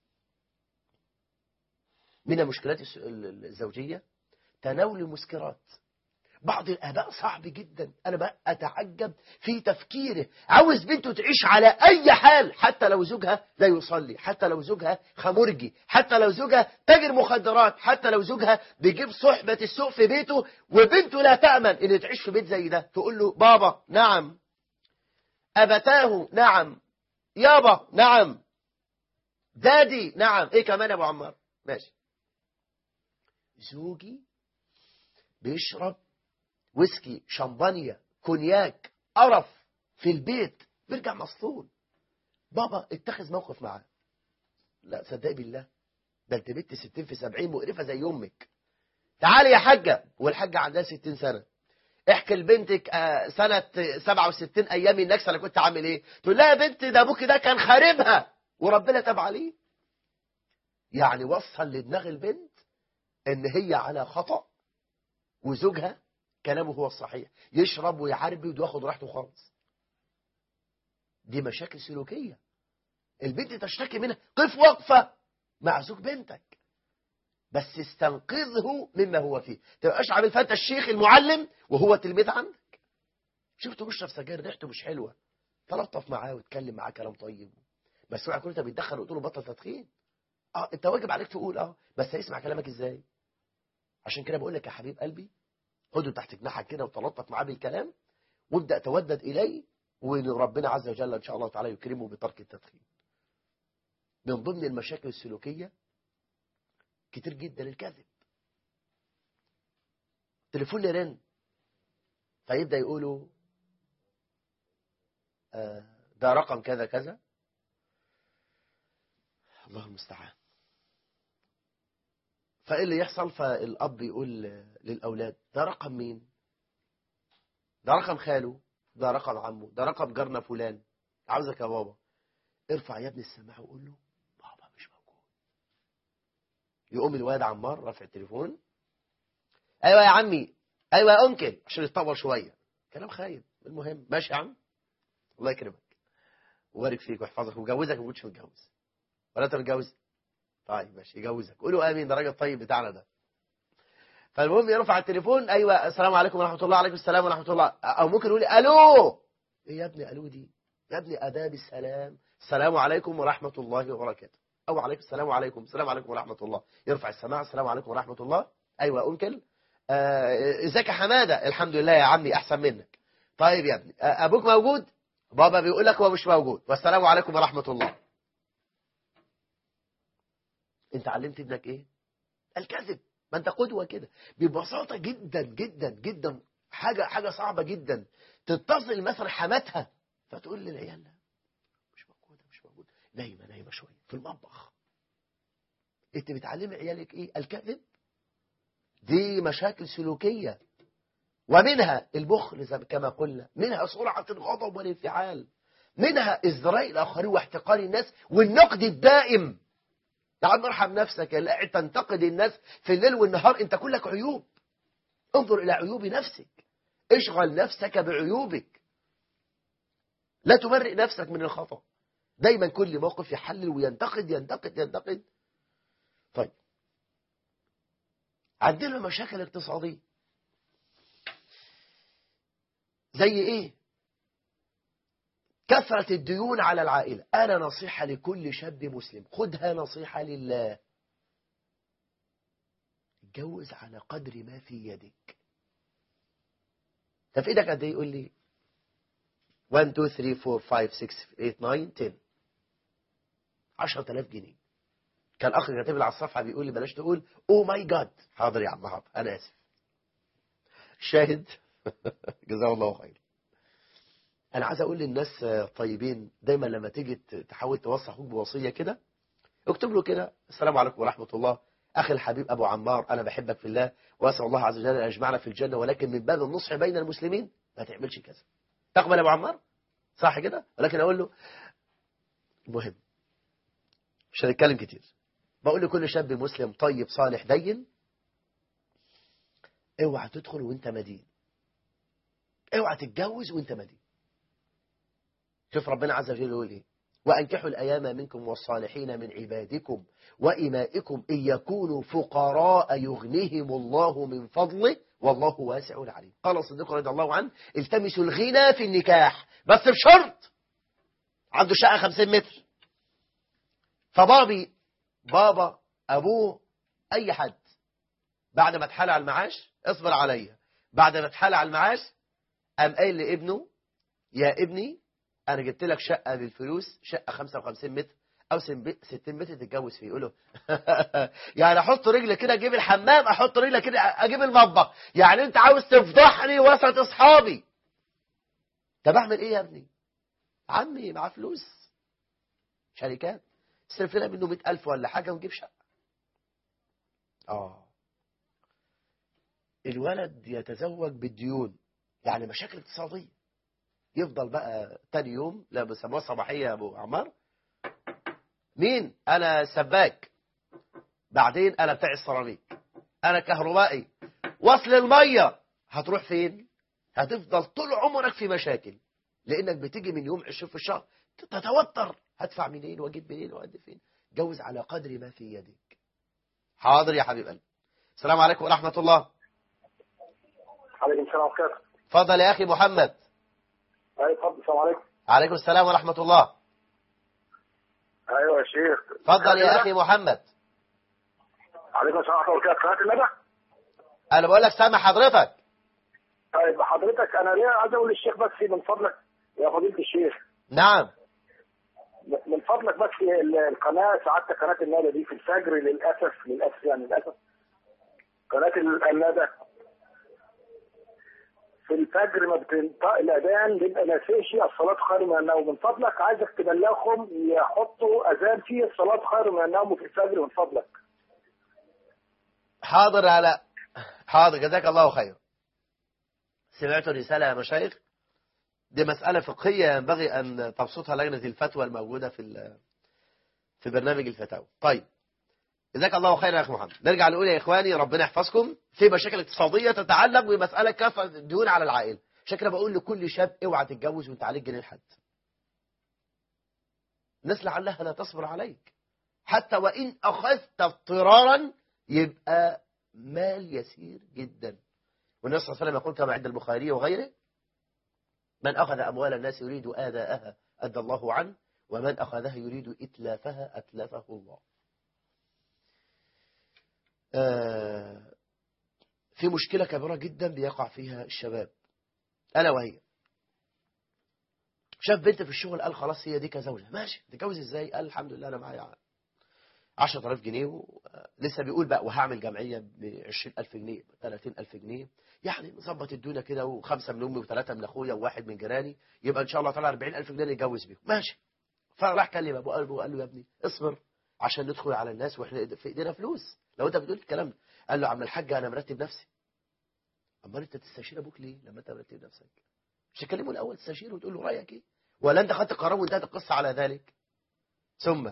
من المشكلات الس- ال- الزوجية تناول المسكرات بعض الآباء صعب جدا أنا بقى أتعجب في تفكيره عاوز بنته تعيش على أي حال حتى لو زوجها لا يصلي حتى لو زوجها خمرجي حتى لو زوجها تاجر مخدرات حتى لو زوجها بيجيب صحبة السوق في بيته وبنته لا تأمن إن تعيش في بيت زي ده تقول له بابا نعم أبتاه نعم يابا نعم دادي نعم إيه كمان يا أبو عمار ماشي زوجي بيشرب ويسكي شمبانيا كونياك قرف في البيت بيرجع مسطول بابا اتخذ موقف معاه لا صدق بالله ده انت بنت 60 في 70 مقرفه زي امك تعالي يا حاجه والحاجه عندها 60 سنه احكي لبنتك آه، سنه 67 ايام النكسه انا كنت عامل ايه تقول لها يا بنت ده ابوك ده كان خاربها وربنا تاب عليه يعني وصل لدماغ البنت ان هي على خطأ وزوجها كلامه هو الصحيح يشرب ويعربي وياخد راحته خالص دي مشاكل سلوكية البنت تشتكي منها قف وقفة مع زوج بنتك بس استنقذه مما هو فيه تبقاش عامل فانت الشيخ المعلم وهو تلميذ عندك شفته بيشرب سجاير ريحته مش حلوة تلطف معاه واتكلم معاه كلام طيب بس اوعى تكون انت بتدخل وتقول له بطل تدخين اه انت واجب عليك تقول اه بس هيسمع كلامك ازاي عشان كده بقول لك يا حبيب قلبي خده تحت جناحك كده وتلطف معاه بالكلام وابدا تودد اليه وربنا عز وجل ان شاء الله تعالى يكرمه بترك التدخين من ضمن المشاكل السلوكيه كتير جدا الكذب تليفون يرن فيبدا يقولوا آه، ده رقم كذا كذا الله المستعان فايه اللي يحصل فالاب يقول للاولاد ده رقم مين ده رقم خاله ده رقم عمه ده رقم جارنا فلان عاوزك يا بابا ارفع يا ابني السماعه وقول له بابا مش موجود يقوم الواد عمار رافع التليفون ايوه يا عمي ايوه يا انكل عشان يتطور شويه كلام خايب المهم ماشي يا عم الله يكرمك ويبارك فيك ويحفظك ويجوزك ما كنتش متجوز ولا انت متجوز طيب ماشي يجوزك قولوا امين ده راجل طيب بتاعنا ده فالمهم يرفع التليفون ايوه السلام عليكم ورحمه الله عليكم السلام ورحمه الله او ممكن يقول لي الو ايه يا ابني الو دي يا ابني اداب السلام السلام عليكم ورحمه الله وبركاته او عليكم السلام عليكم السلام عليكم ورحمه الله يرفع السماعه السلام عليكم ورحمه الله ايوه يا انكل آه، ازيك يا حماده الحمد لله يا عمي احسن منك طيب يا ابني آه، ابوك موجود بابا بيقول لك هو مش موجود والسلام عليكم ورحمه الله انت علمت ابنك ايه الكذب ما انت قدوه كده ببساطه جدا جدا جدا حاجه حاجه صعبه جدا تتصل مثلا حماتها فتقول للعيال لا مش نايمة نايمة شوية في المطبخ انت بتعلمي عيالك ايه الكذب دي مشاكل سلوكية ومنها البخل كما قلنا منها سرعة الغضب والانفعال منها ازدراء الآخرين واحتقار الناس والنقد الدائم تعال ارحم نفسك لا تنتقد الناس في الليل والنهار انت كلك عيوب انظر إلى عيوب نفسك اشغل نفسك بعيوبك لا تبرئ نفسك من الخطأ دايما كل موقف يحلل وينتقد ينتقد ينتقد طيب عندنا مشاكل اقتصادية زي ايه كثرة الديون على العائلة أنا نصيحة لكل شاب مسلم خدها نصيحة لله اتجوز على قدر ما في يدك طب في ايدك قد ايه يقول لي 1 2 3 4 5 6 8 9 10 10000 جنيه كان اخ كاتب لي على الصفحه بيقول لي بلاش تقول او ماي جاد حاضر يا عم حاضر انا اسف شاهد جزاه الله خير انا عايز اقول للناس طيبين دايما لما تيجي تحاول توصي اخوك بوصيه كده اكتب له كده السلام عليكم ورحمه الله اخي الحبيب ابو عمار انا بحبك في الله واسال الله عز وجل ان يجمعنا في الجنه ولكن من باب النصح بين المسلمين ما تعملش كذا تقبل يا ابو عمار صح كده ولكن اقول له مهم مش هنتكلم كتير بقول لكل شاب مسلم طيب صالح دين اوعى تدخل وانت مدين اوعى تتجوز وانت مدين شوف ربنا عز وجل يقول ايه وأنكحوا الأيام منكم والصالحين من عبادكم وإمائكم إن يكونوا فقراء يغنيهم الله من فضله والله واسع عليم قال الصديق رضي الله عنه التمسوا الغنى في النكاح بس بشرط عنده شقة 50 متر فبابي بابا أبوه أي حد بعد ما اتحال على المعاش اصبر عليا بعد ما اتحال على المعاش قام قايل لابنه يا ابني انا جبت لك شقه بالفلوس شقه 55 متر او 60 متر تتجوز فيه يقول له يعني احط رجلي كده اجيب الحمام احط رجلي كده اجيب المطبخ يعني انت عاوز تفضحني وسط اصحابي طب اعمل ايه يا ابني عمي معاه فلوس شركات صرف لنا منه 100000 ولا حاجه ونجيب شقه اه الولد يتزوج بالديون يعني مشاكل اقتصاديه يفضل بقى تاني يوم لا بيسموها صباحية يا أبو عمار مين أنا سباك بعدين أنا بتاع السيراميك أنا كهربائي وصل المية هتروح فين هتفضل طول عمرك في مشاكل لأنك بتيجي من يوم 20 في الشهر تتوتر هدفع منين واجيب منين وأدي فين جوز على قدر ما في يدك حاضر يا حبيب قلبي السلام عليكم ورحمة الله عليكم السلام ورحمة الله اتفضل يا أخي محمد ايوه اتفضل السلام عليكم عليكم السلام ورحمة الله ايوه يا شيخ اتفضل يا أخي محمد عليكم السلام ورحمة الله وبركاته قناة الندى أنا بقول لك سامع حضرتك طيب حضرتك انا ليه عايز اقول للشيخ بس من فضلك يا فضيلة الشيخ نعم من فضلك بس ال- القناة سعادتك قناة الندى دي في الفجر للأسف للأسف يعني للأسف قناة ال- الندى في الفجر ما بتنطق الأذان بيبقى ما فيش الصلاة خير من النوم من فضلك عايزك تبلغهم يحطوا أذان فيه الصلاة خير من النوم في الفجر من فضلك حاضر على حاضر جزاك الله خير سمعت رسالة يا مشايخ دي مسألة فقهية ينبغي أن تبسطها لجنة الفتوى الموجودة في ال- في برنامج الفتاوى طيب جزاك الله خيرا يا أخي محمد نرجع نقول يا إخواني ربنا يحفظكم في مشاكل اقتصادية تتعلق بمسألة كافة الديون على العائلة عشان كده بقول لكل شاب اوعى تتجوز وانت عليك جنيه حد الناس لعلها لا تصبر عليك حتى وإن أخذت اضطرارا يبقى مال يسير جدا والنبي صلى الله عليه وسلم يقول كما عند البخاري وغيره من أخذ أموال الناس يريد آذاءها أدى الله عنه ومن أخذها يريد إتلافها أتلفه الله آه في مشكلة كبيرة جدا بيقع فيها الشباب ألا وهي شاف بنت في الشغل قال خلاص هي دي كزوجة ماشي تتجوز ازاي قال الحمد لله أنا معايا 10000 جنيه و... لسه بيقول بقى وهعمل جمعية ب 20000 جنيه 30000 جنيه يعني نظبط الدنيا كده وخمسة من أمي وثلاثة من أخويا وواحد من جيراني يبقى إن شاء الله طلع 40000 جنيه نتجوز بيهم ماشي فراح كلم ابو قلبه وقال له يا ابني اصبر عشان ندخل على الناس واحنا في ايدينا فلوس لو انت بتقول الكلام ده قال له عم الحاج انا مرتب نفسي امال انت تستشير ابوك ليه لما انت مرتب نفسك مش تكلمه الاول تستشيره وتقول له رايك ايه ولا انت خدت قرار وانتهت القصه على ذلك ثم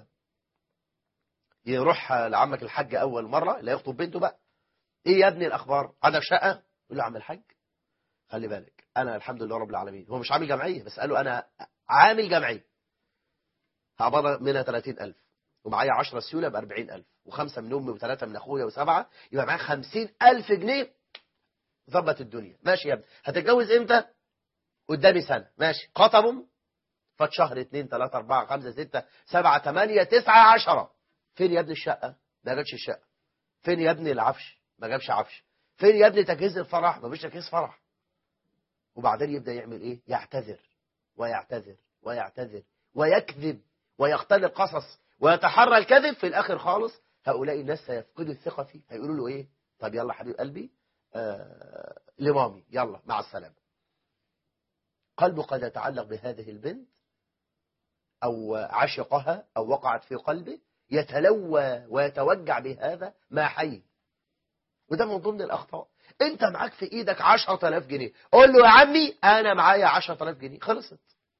يروح لعمك الحاج اول مره لا يخطب بنته بقى ايه يا ابني الاخبار عندك شقه يقول له عم الحاج خلي بالك انا الحمد لله رب العالمين هو مش عامل جمعيه بس قال له انا عامل جمعيه هقبض منها 30000 ومعايا 10 سيوله ب 40000 وخمسه من امي وثلاثه من اخويا وسبعه يبقى معايا 50000 جنيه ظبط الدنيا ماشي يا ابني هتتجوز امتى قدامي سنه ماشي خطبهم فات شهر اثنين ثلاثة أربعة خمسة ستة سبعة ثمانية تسعة عشرة فين يا ابني الشقة ما جاتش الشقة فين يا ابني العفش ما جابش عفش فين يا ابني تجهيز الفرح ما فيش تجهيز فرح وبعدين يبدأ يعمل ايه يعتذر ويعتذر ويعتذر ويكذب ويختل القصص ويتحرى الكذب في الآخر خالص هؤلاء الناس سيفقدوا الثقة فيه هيقولوا له ايه طب يلا حبيب قلبي آه لمامي يلا مع السلامة قلبه قد يتعلق بهذه البنت أو عشقها أو وقعت في قلبه يتلوى ويتوجع بهذا ما حي وده من ضمن الأخطاء أنت معاك في إيدك عشرة آلاف جنيه قول له يا عمي أنا معايا عشرة آلاف جنيه خلصت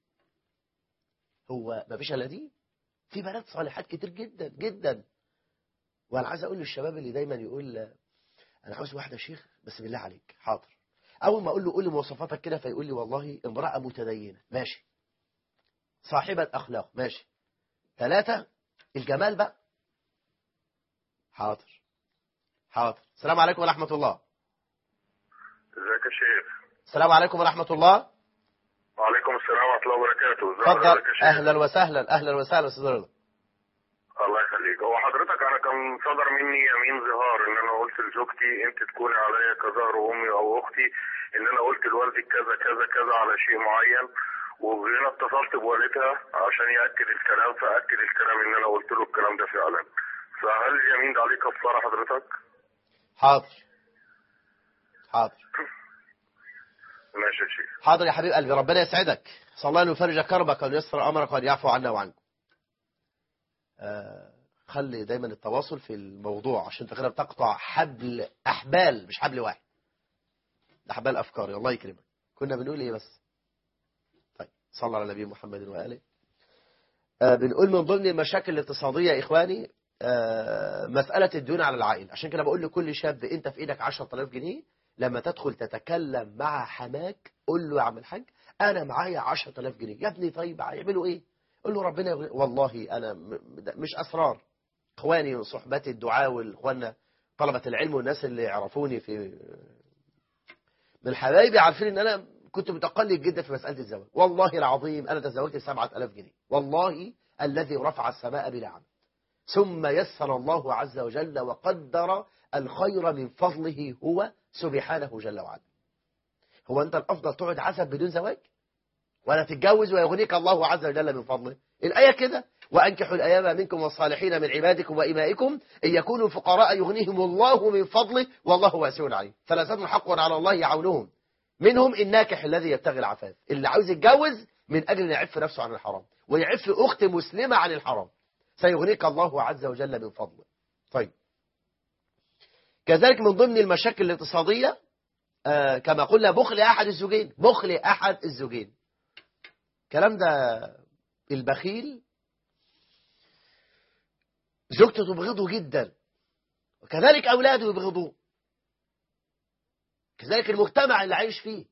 هو ما فيش إلا دي في بنات صالحات كتير جدا جدا وأنا عايز أقول للشباب اللي دايما يقول أنا عاوز واحدة شيخ بس بالله عليك حاضر أول ما أقول له قول لي مواصفاتك كده فيقول لي والله امرأة متدينة ماشي صاحبة أخلاق ماشي ثلاثة الجمال بقى حاضر حاضر السلام عليكم ورحمة الله ازيك يا شيخ السلام عليكم ورحمة الله وعليكم السلام ورحمه الله وبركاته ازي اتفضل حضرتك يا شيخ أهلا وسهلا أهلا وسهلا أستاذ رضا الله يخليك هو حضرتك انا كان صدر مني يمين ظهار ان انا قلت لزوجتي انت تكوني عليا كظهر امي او اختي ان انا قلت لوالدك كذا كذا كذا على شيء معين وهنا اتصلت بوالدها عشان ياكد الكلام فاكد الكلام ان انا قلت له الكلام ده فعلا فهل اليمين ده عليه كفاره حضرتك؟ حاضر حاضر ماشي يا شيخ حاضر يا حبيب قلبي ربنا يسعدك صلى الله أن يفرج كربك وأن يسر أمرك وأن يعفو عنا وعنكم آه خلي دايما التواصل في الموضوع عشان انت كده بتقطع حبل أحبال مش حبل واحد ده أحبال أفكاري الله يكرمك كنا بنقول إيه بس طيب صلى على النبي محمد وآله آه بنقول من ضمن المشاكل الاقتصادية يا إخواني آه مسألة الديون على العائل عشان كده بقول لكل شاب أنت في إيدك 10000 جنيه لما تدخل تتكلم مع حماك قول له يا عم الحاج أنا معايا 10000 جنيه يا ابني طيب هيعملوا إيه قول له ربنا يغني والله أنا م- ده مش أسرار إخواني صحبتي الدعاء والإخواننا طلبة العلم والناس اللي يعرفوني في من حبايبي عارفين ان انا كنت متقلب جدا في مسألة الزواج والله العظيم انا تزوجت بسبعة الاف جنيه والله الذي رفع السماء بلا عمد ثم يسر الله عز وجل وقدر الخير من فضله هو سبحانه جل وعلا هو انت الافضل تقعد عزب بدون زواج ولا تتجوز ويغنيك الله عز وجل من فضله الآية كده وأنكحوا الأيام منكم والصالحين من عبادكم وإمائكم إن يكونوا فقراء يغنيهم الله من فضله والله واسع عليم ثلاثة حق على الله يعونهم منهم الناكح الذي يبتغي العفاف اللي عاوز يتجوز من أجل أن يعف نفسه عن الحرام ويعف أخت مسلمة عن الحرام سيغنيك الله عز وجل من فضله طيب كذلك من ضمن المشاكل الاقتصادية آه كما قلنا بخل أحد الزوجين بخل أحد الزوجين الكلام ده البخيل زوجته تبغضه جدا وكذلك أولاده يبغضوه كذلك المجتمع اللي عايش فيه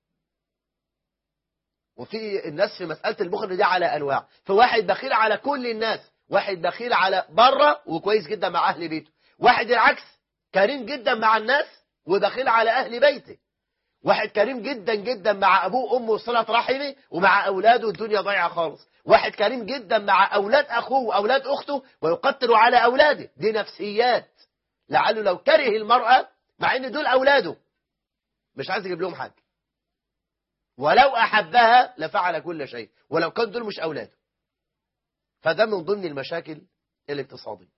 وفي الناس في مسألة البخل دي على أنواع في واحد بخيل على كل الناس واحد بخيل على بره وكويس جدا مع أهل بيته واحد العكس كريم جدا مع الناس وبخيل على أهل بيته واحد كريم جدا جدا مع أبوه وأمه وصلة رحمه ومع أولاده الدنيا ضايعة خالص واحد كريم جدا مع أولاد أخوه وأولاد أخته ويقتل على أولاده دي نفسيات لعله لو كره المرأة مع أن دول أولاده مش عايز يجيب لهم حاجة ولو أحبها لفعل كل شيء ولو كان دول مش أولاده فده من ضمن المشاكل الاقتصادية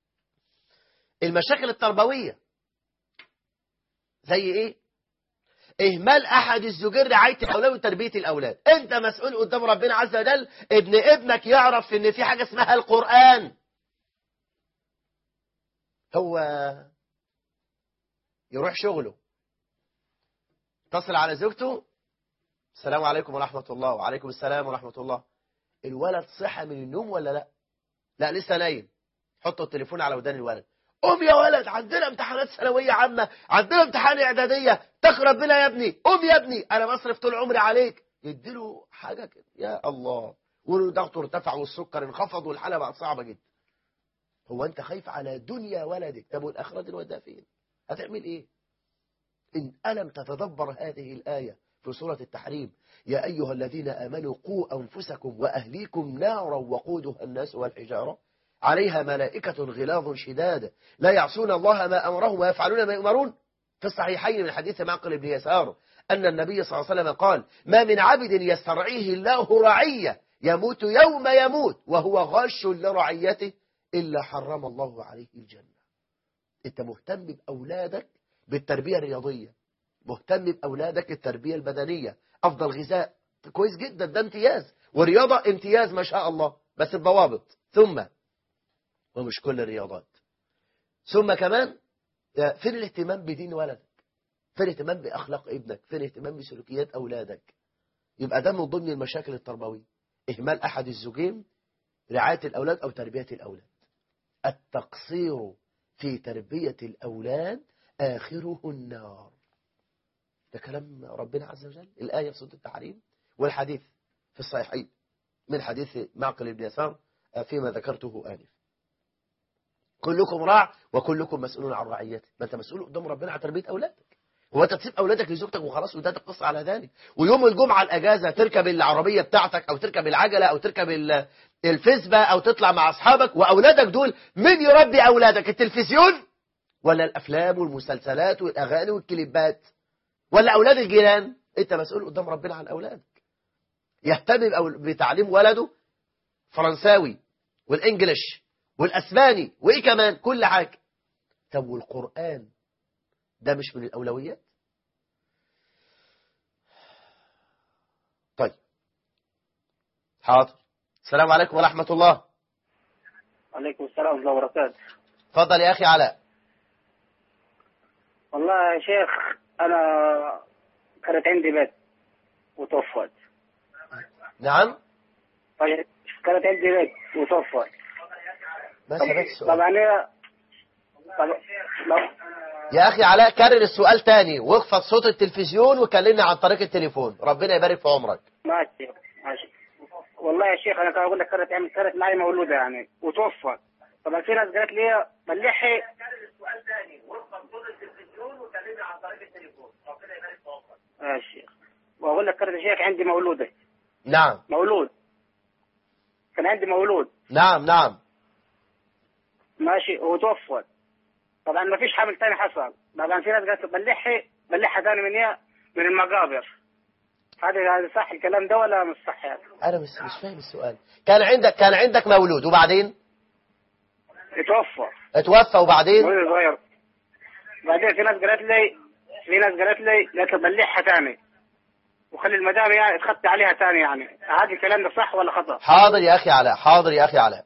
المشاكل التربوية زي إيه إهمال أحد الزوجين رعاية الأولاد وتربية الأولاد أنت مسؤول قدام ربنا عز وجل ابن ابنك يعرف إن في حاجة اسمها القرآن هو يروح شغله اتصل على زوجته السلام عليكم ورحمة الله وعليكم السلام ورحمة الله الولد صحى من النوم ولا لا لا لسه نايم حطوا التليفون على ودان الولد قوم يا ولد عندنا امتحانات ثانوية عامة عندنا امتحان إعدادية تخرب بنا يا ابني قوم يا ابني أنا بصرف طول عمري عليك يديله حاجة كده يا الله وضغطه ارتفع والسكر انخفض والحالة بقت صعبة جدا هو أنت خايف على دنيا ولدك طب والآخرة دلوقتي فين هتعمل إيه إن ألم تتدبر هذه الآية في سورة التحريم يا أيها الذين آمنوا قوا أنفسكم وأهليكم نارا وقودها الناس والحجارة عليها ملائكة غلاظ شداد لا يعصون الله ما أمرهم ويفعلون ما يؤمرون في الصحيحين من حديث معقل بن يسار أن النبي صلى الله عليه وسلم قال ما من عبد يسترعيه الله رعية يموت يوم يموت وهو غاش لرعيته إلا حرم الله عليه الجنة أنت مهتم بأولادك بالتربية الرياضية مهتم بأولادك التربية البدنية أفضل غذاء كويس جدا ده امتياز والرياضة امتياز ما شاء الله بس بضوابط ثم ومش كل الرياضات ثم كمان فين الاهتمام بدين ولدك فين الاهتمام بأخلاق ابنك فين الاهتمام بسلوكيات أولادك يبقى ده من ضمن المشاكل التربوية إهمال أحد الزوجين رعاية الأولاد أو تربية الأولاد التقصير في تربية الأولاد آخره النار ده كلام ربنا عز وجل الآية في سورة التحريم والحديث في الصحيحين من حديث معقل بن يسار فيما ذكرته آنف كلكم راع وكلكم مسؤول عن رعيته ما انت مسؤول قدام ربنا عن تربيه اولادك هو انت تسيب اولادك لزوجتك وخلاص وده القصه على ذلك ويوم الجمعه الاجازه تركب العربيه بتاعتك او تركب العجله او تركب الفسبه او تطلع مع اصحابك واولادك دول مين يربي اولادك التلفزيون ولا الافلام والمسلسلات والاغاني والكليبات ولا اولاد الجيران انت مسؤول قدام ربنا عن اولادك يهتم بتعليم ولده فرنساوي والانجليش والأسباني وإيه كمان كل حاجة طب والقرآن ده مش من الأولويات طيب حاضر السلام عليكم ورحمة الله وعليكم السلام ورحمة الله وبركاته تفضل يا أخي علاء والله يا شيخ أنا كانت عندي بيت وتوفت نعم طيب كانت عندي بيت وتوفت ما سمعت السؤال طبعا هي طب... لو... يا أخي علاء كرر السؤال تاني واخفض صوت التلفزيون وكلمنا عن طريق التليفون ربنا يبارك في عمرك ماشي ماشي والله يا شيخ انا كان اقول لك كانت يعني كانت معي مولوده يعني وتوفت طبعا في ناس قالت لي بلحي يا شيخ واقول لك كانت يا شيخ عندي مولوده نعم مولود كان عندي مولود نعم نعم ماشي وتوفت طبعا ما فيش حمل تاني حصل طبعا في ناس قالت بلحي بلحها تاني من ايه من المقابر هذا هذا صح الكلام ده ولا مش صح يعني أنا مش مش فاهم السؤال كان عندك كان عندك مولود وبعدين يتوفى اتوفى وبعدين مولد صغير بعدين في ناس قالت لي في ناس قالت لي قالت لي بلحها تاني وخلي المدام يعني تخطي عليها تاني يعني هذا الكلام ده صح ولا خطأ؟ حاضر يا أخي علاء حاضر يا أخي علاء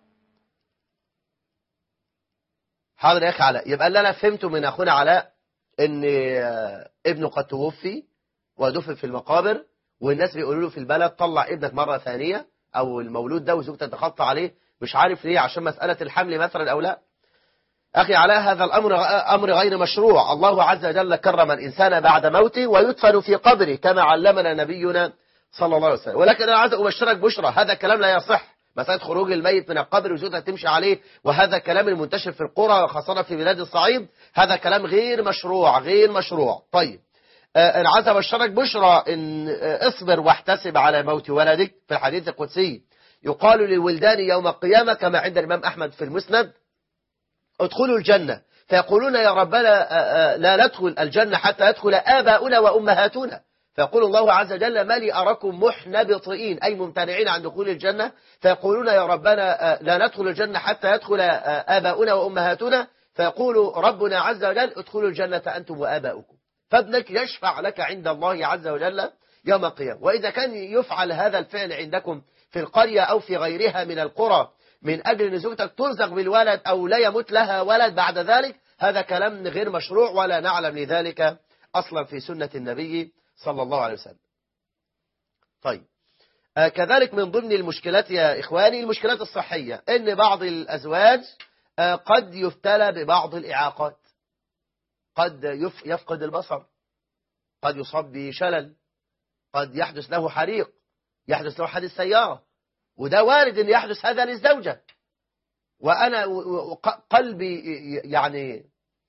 حاضر يا أخي علاء يبقى اللي أنا فهمته من أخونا علاء إن ابنه قد توفي ودفن في المقابر والناس بيقولوا له في البلد طلع ابنك مرة ثانية أو المولود ده وزوجته تخطى عليه مش عارف ليه عشان مسألة الحمل مثلا أو لا أخي علاء هذا الأمر أمر غير مشروع الله عز وجل كرم الإنسان بعد موته ويدفن في قبره كما علمنا نبينا صلى الله عليه وسلم ولكن أنا عايز أبشرك بشرى هذا كلام لا يصح مسألة خروج الميت من القبر وزوجها تمشي عليه وهذا كلام المنتشر في القرى وخاصة في بلاد الصعيد هذا كلام غير مشروع غير مشروع طيب أنا عايز أبشرك بشرى إن اصبر واحتسب على موت ولدك في الحديث القدسي يقال للولدان يوم القيامة كما عند الإمام أحمد في المسند ادخلوا الجنة فيقولون يا ربنا لا ندخل الجنة حتى يدخل آباؤنا وأمهاتنا فيقول الله عز وجل ما لي أراكم محنبطئين أي ممتنعين عن دخول الجنة فيقولون يا ربنا لا ندخل الجنة حتى يدخل آباؤنا وأمهاتنا فيقول ربنا عز وجل ادخلوا الجنة أنتم وآباؤكم فابنك يشفع لك عند الله عز وجل يوم القيامة وإذا كان يفعل هذا الفعل عندكم في القرية أو في غيرها من القرى من أجل أن زوجتك ترزق بالولد أو لا يموت لها ولد بعد ذلك هذا كلام غير مشروع ولا نعلم لذلك أصلا في سنة النبي صلى الله عليه وسلم طيب آه كذلك من ضمن المشكلات يا إخواني المشكلات الصحية إن بعض الأزواج آه قد يبتلى ببعض الإعاقات قد يفقد البصر قد يصاب بشلل قد يحدث له حريق يحدث له حادث سيارة وده وارد أن يحدث هذا للزوجة وأنا قلبي يعني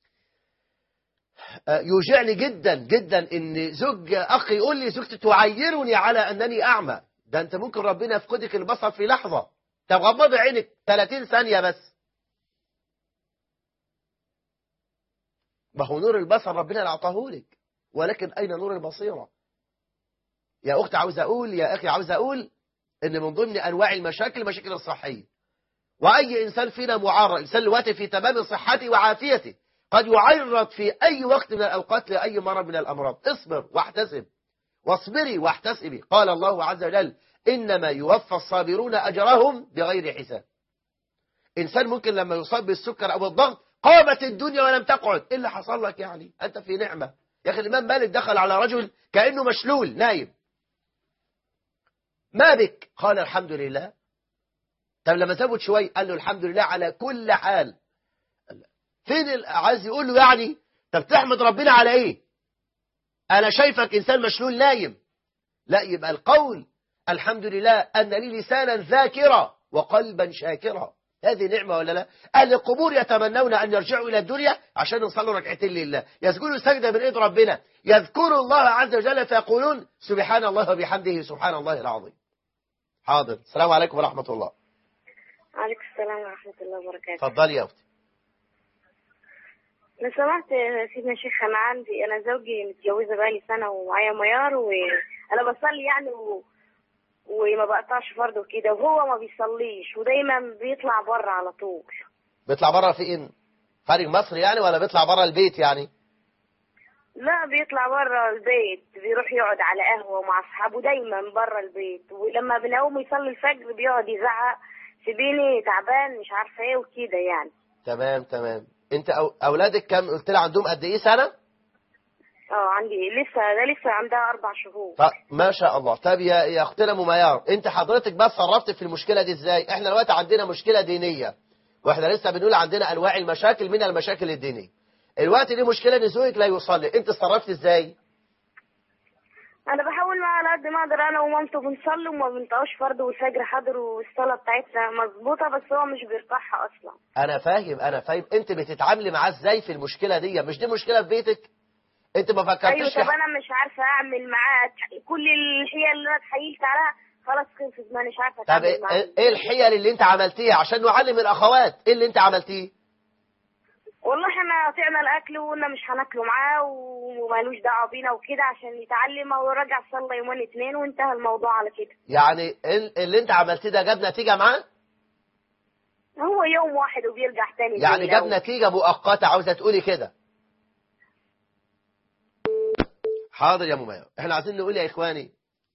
يوجعني جدا جدا ان زوج اخي يقول لي زوجتي تعيرني على انني اعمى ده انت ممكن ربنا يفقدك البصر في لحظة طب غمض عينك 30 ثانية بس ما هو نور البصر ربنا اللي اعطاه لك ولكن اين نور البصيرة يا اختي عاوز اقول يا اخي عاوز اقول ان من ضمن انواع المشاكل المشاكل الصحية واي انسان فينا معرض انسان دلوقتي في تمام صحته وعافيته قد يعرض في أي وقت من الأوقات لأي مرض من الأمراض اصبر واحتسب واصبري واحتسبي قال الله عز وجل إنما يوفى الصابرون أجرهم بغير حساب إنسان ممكن لما يصاب بالسكر أو الضغط قامت الدنيا ولم تقعد إيه اللي حصل لك يعني أنت في نعمة يا أخي الإمام مالك دخل على رجل كأنه مشلول نايم ما بك قال الحمد لله طب لما ثبت شوي قال له الحمد لله على كل حال فين عايز يقول له يعني طب تحمد ربنا على ايه انا شايفك انسان مشلول نايم لا يبقى القول الحمد لله ان لي لسانا ذاكرا وقلبا شاكرا هذه نعمة ولا لا أهل القبور يتمنون أن يرجعوا إلى الدنيا عشان يصلوا ركعتين لله يسجدوا سجدة من إيد ربنا يذكروا الله عز وجل فيقولون سبحان الله وبحمده سبحان الله العظيم حاضر السلام عليكم ورحمة الله عليكم السلام ورحمة الله وبركاته اتفضلي يا أختي لو سمحت يا سيدنا الشيخ أنا عندي أنا زوجي متجوزة بقالي سنة ومعايا ميار وأنا بصلي يعني و... وما بقطعش فرض وكده وهو ما بيصليش ودايما بيطلع بره على طول بيطلع بره فين خارج مصر يعني ولا بيطلع بره البيت يعني لا بيطلع بره البيت بيروح يقعد على قهوة مع أصحابه دايما بره البيت ولما بنقوم يصلي الفجر بيقعد يزعق سيبيني تعبان مش عارفة ايه وكده يعني تمام تمام انت أو... اولادك كم قلت لي عندهم قد ايه سنه اه عندي لسه ده لسه عندها اربع شهور طب ما شاء الله طب يا يا اختنا ام ميار انت حضرتك بس صرفت في المشكله دي ازاي احنا دلوقتي عندنا مشكله دينيه واحنا لسه بنقول عندنا انواع المشاكل من المشاكل الدينيه الوقت دي مشكله ان زوجك لا يصلي انت صرفت ازاي انا بحاول معاه على قد ما اقدر انا ومامته بنصلي وما بنطقوش فرض والفجر حاضر والصلاه بتاعتنا مظبوطه بس هو مش بيرتاحها اصلا انا فاهم انا فاهم انت بتتعاملي معاه ازاي في المشكله دي مش دي مشكله في بيتك انت ما ايوه فكرتش طب انا مش عارفه اعمل معاه كل الحيل اللي انا اتحايلت عليها خلاص خلصت ما مش عارفه طب اتعامل معاه ايه إيه الحيل اللي انت عملتيها عشان نعلم الاخوات ايه اللي انت عملتيه والله احنا قطعنا الاكل وقلنا مش هناكله معاه ومالوش دعوه بينا وكده عشان يتعلم هو رجع صلى يومين اتنين وانتهى الموضوع على كده يعني ال- اللي انت عملتيه ده جاب نتيجه معاه هو يوم واحد وبيرجع تاني يعني زي جاب الأول. نتيجة مؤقتة عاوزة تقولي كده حاضر يا مميز احنا عايزين نقول يا اخواني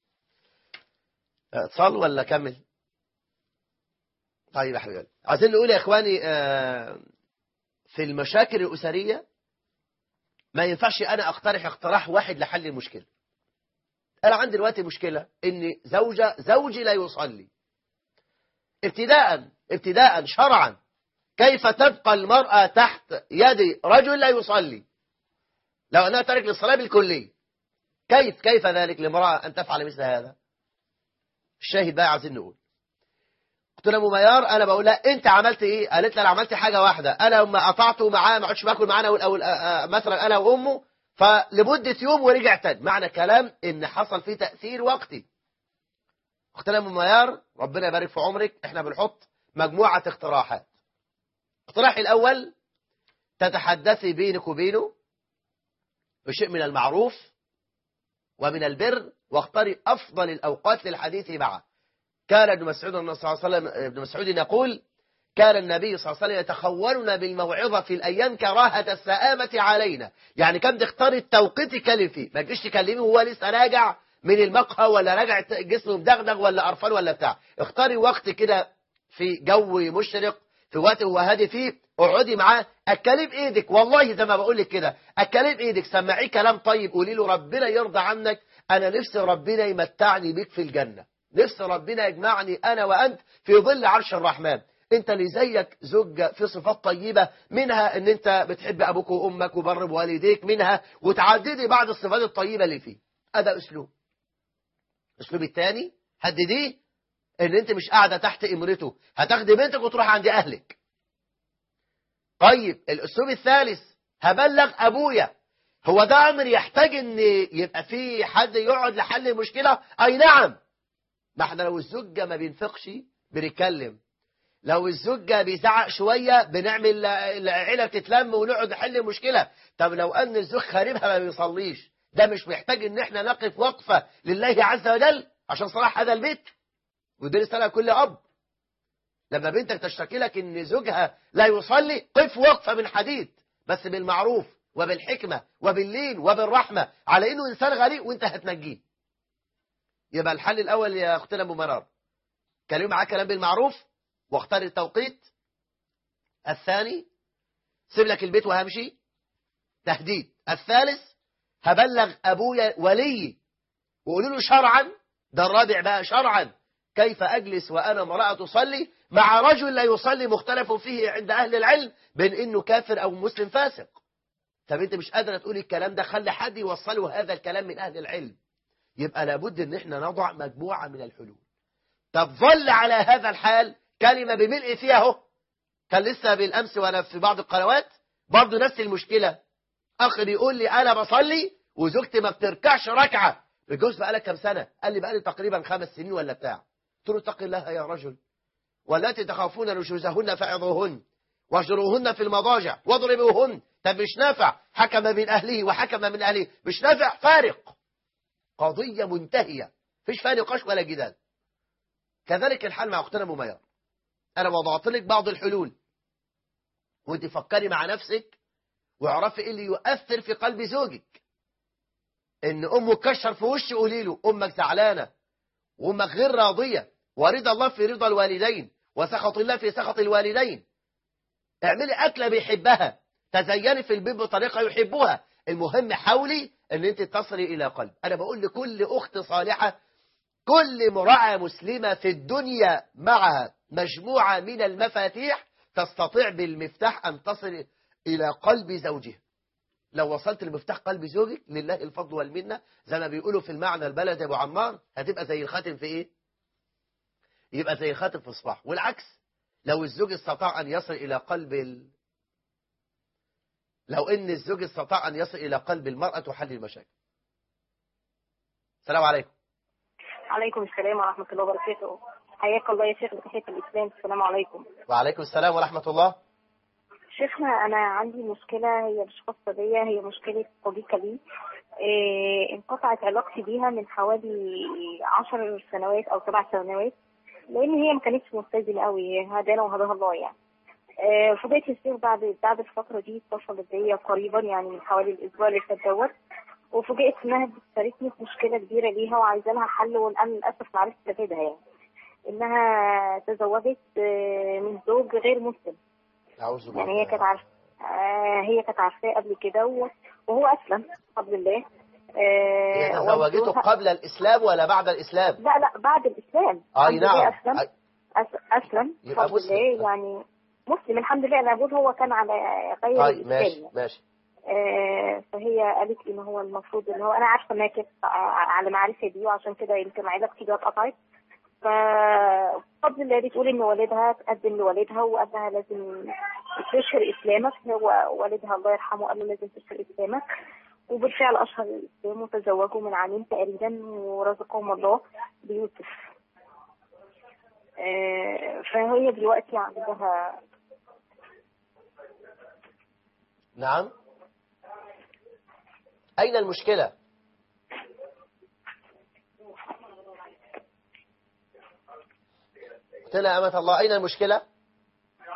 اتصال ولا كمل طيب يا حبيبي عايزين نقول يا اخواني آه، في المشاكل الاسرية ما ينفعش انا اقترح اقتراح واحد لحل المشكلة انا عندي دلوقتي مشكلة ان زوجة زوجي لا يصلي ابتداء ابتداء شرعا كيف تبقى المرأة تحت يد رجل لا يصلي لو أنها ترك للصلاة بالكلية كيف كيف ذلك لامرأة أن تفعل مثل هذا الشاهد بقى عايزين نقول قلت لها أم ميار أنا بقول لها أنت عملت إيه قالت لي أنا عملت حاجة واحدة أنا لما قطعته معاه ما عدتش باكل معانا أو أو مثلا أنا وأمه فلمدة يوم ورجع تاني معنى كلام إن حصل فيه تأثير وقتي اختنا ام ميار ربنا يبارك في عمرك احنا بنحط مجموعة اقتراحات الاقتراح الاول تتحدثي بينك وبينه بشيء من المعروف ومن البر واختاري افضل الاوقات للحديث معه كان ابن مسعود صلى الله عليه وسلم ابن مسعود يقول كان النبي صلى الله عليه وسلم يتخولنا بالموعظة في الأيام كراهة السآمة علينا يعني كان تختار التوقيت تكلم فيه ما تجيش تكلمه وهو لسه راجع من المقهى ولا راجع جسمه مدغدغ ولا قرفان ولا بتاع اختاري وقت كده في جو مشرق في وقت هو هادي فيه اقعدي معاه اتكلم بايدك والله زي ما بقول لك كده اتكلم بايدك سمعيه كلام طيب قولي له ربنا يرضى عنك انا نفسي ربنا يمتعني بيك في الجنه نفسي ربنا يجمعني انا وانت في ظل عرش الرحمن انت اللي زيك زوج في صفات طيبة منها ان انت بتحب ابوك وامك وبر بوالديك منها وتعددي بعض الصفات الطيبة اللي فيه هذا اسلوب الاسلوب الثاني هدديه ان انت مش قاعدة تحت امرته هتاخدي بنتك وتروح عند اهلك طيب الاسلوب الثالث هبلغ ابويا هو ده امر يحتاج ان يبقى فيه حد يقعد لحل المشكلة اي نعم ما احنا لو الزوجة ما بينفقش بنتكلم لو الزوجة بيزعق شوية بنعمل العيلة بتتلم ونقعد نحل المشكلة طب لو أن الزوج خاربها ما بيصليش ده مش محتاج ان احنا نقف وقفة لله عز وجل عشان صلاح هذا البيت ودي رسالة كل أب لما بنتك تشتكي لك ان زوجها لا يصلي قف وقفة من حديد بس بالمعروف وبالحكمة وباللين وبالرحمة على انه انسان غريب وانت هتنجيه يبقى الحل الاول يا اختنا ابو مرار كلمة معاه كلام بالمعروف واختار التوقيت الثاني سيب لك البيت وهمشي تهديد الثالث هبلغ أبويا ولي وقولوا له شرعا ده الرابع بقى شرعا كيف أجلس وأنا امرأة تصلي مع رجل لا يصلي مختلف فيه عند أهل العلم بين إنه كافر أو مسلم فاسق طب أنت مش قادرة تقولي الكلام ده خلي حد يوصله هذا الكلام من أهل العلم يبقى لابد إن احنا نضع مجموعة من الحلول طب ظل على هذا الحال كلمة بملء فيها اهو كان لسه بالأمس وأنا في بعض القنوات برضه نفس المشكلة أخ بيقول لي أنا بصلي وزوجتي ما بتركعش ركعة الجوز بقالك كام سنة قال لي بقالي تقريبا خمس سنين ولا بتاع قلت له اتق الله يا رجل والتي تخافون نشوزهن فعظوهن واهجروهن في المضاجع واضربوهن طب مش نافع حكم من أهله وحكم من أهله مش نافع فارق قضية منتهية فيش فيها نقاش ولا جدال كذلك الحال مع أختنا مميار أنا وضعت لك بعض الحلول وانت فكري مع نفسك واعرفي ايه اللي يؤثر في قلب زوجك ان امك كشر في وش قولي له امك زعلانه وامك غير راضيه ورضا الله في رضا الوالدين وسخط الله في سخط الوالدين اعملي اكله بيحبها تزيني في البيت بطريقه يحبوها المهم حاولي ان انت تصلي الى قلب انا بقول لكل اخت صالحه كل امراه مسلمه في الدنيا معها مجموعه من المفاتيح تستطيع بالمفتاح ان تصل إلى قلب زوجها لو وصلت لمفتاح قلب زوجك لله الفضل والمنة زي ما بيقولوا في المعنى البلد يا أبو عمار هتبقى زي الخاتم في إيه يبقى زي الخاتم في صباح والعكس لو الزوج استطاع أن يصل إلى قلب ال... لو إن الزوج استطاع أن يصل إلى قلب المرأة تحل المشاكل السلام عليكم عليكم السلام ورحمة الله وبركاته حياك الله يا شيخ بتحية الإسلام السلام عليكم وعليكم السلام ورحمة الله شيخنا أنا عندي مشكلة هي مش خاصة بيا هي مشكلة صديقة لي إيه انقطعت علاقتي بيها من حوالي عشر سنوات أو سبع سنوات لأن هي ما كانتش ملتزمة قوي هدانا وهداها الله يعني إيه فضيت الشيخ بعد بعد الفترة دي اتصلت بيا قريبا يعني من حوالي الأسبوع اللي فات دوت وفوجئت إنها بتشاركني في مشكلة كبيرة ليها وعايزة لها حل وأنا للأسف ما عرفتش أفيدها يعني إنها تزوجت من زوج غير مسلم أعوذ بالله يعني هي كانت عارفه آه هي كانت عارفاه قبل كده وهو اسلم بفضل الله هي تزوجته قبل الإسلام ولا بعد الإسلام لا لا بعد الاسلام أي نعم اسلم أس اسلم يبقى بفضل مسلم. الله يعني مسلم الحمد لله انا بقول هو كان على غير طيب الاسلام ماشي يعني. ماشي آه فهي قالت لي ان هو المفروض ان هو انا عارفه انها كانت على معرفه بيه وعشان كده يمكن علاقتي بيها اتقطعت فبفضل الله بتقول ان والدها تقدم لوالدها وقال لها لازم تشهر اسلامك هو والدها الله يرحمه قال له لازم تشهر اسلامك وبالفعل اشهر الاسلام وتزوجوا من عامين تقريبا ورزقهم الله بيوسف آه، فهي دلوقتي عندها نعم أين المشكلة قلت لها أمة الله أين المشكلة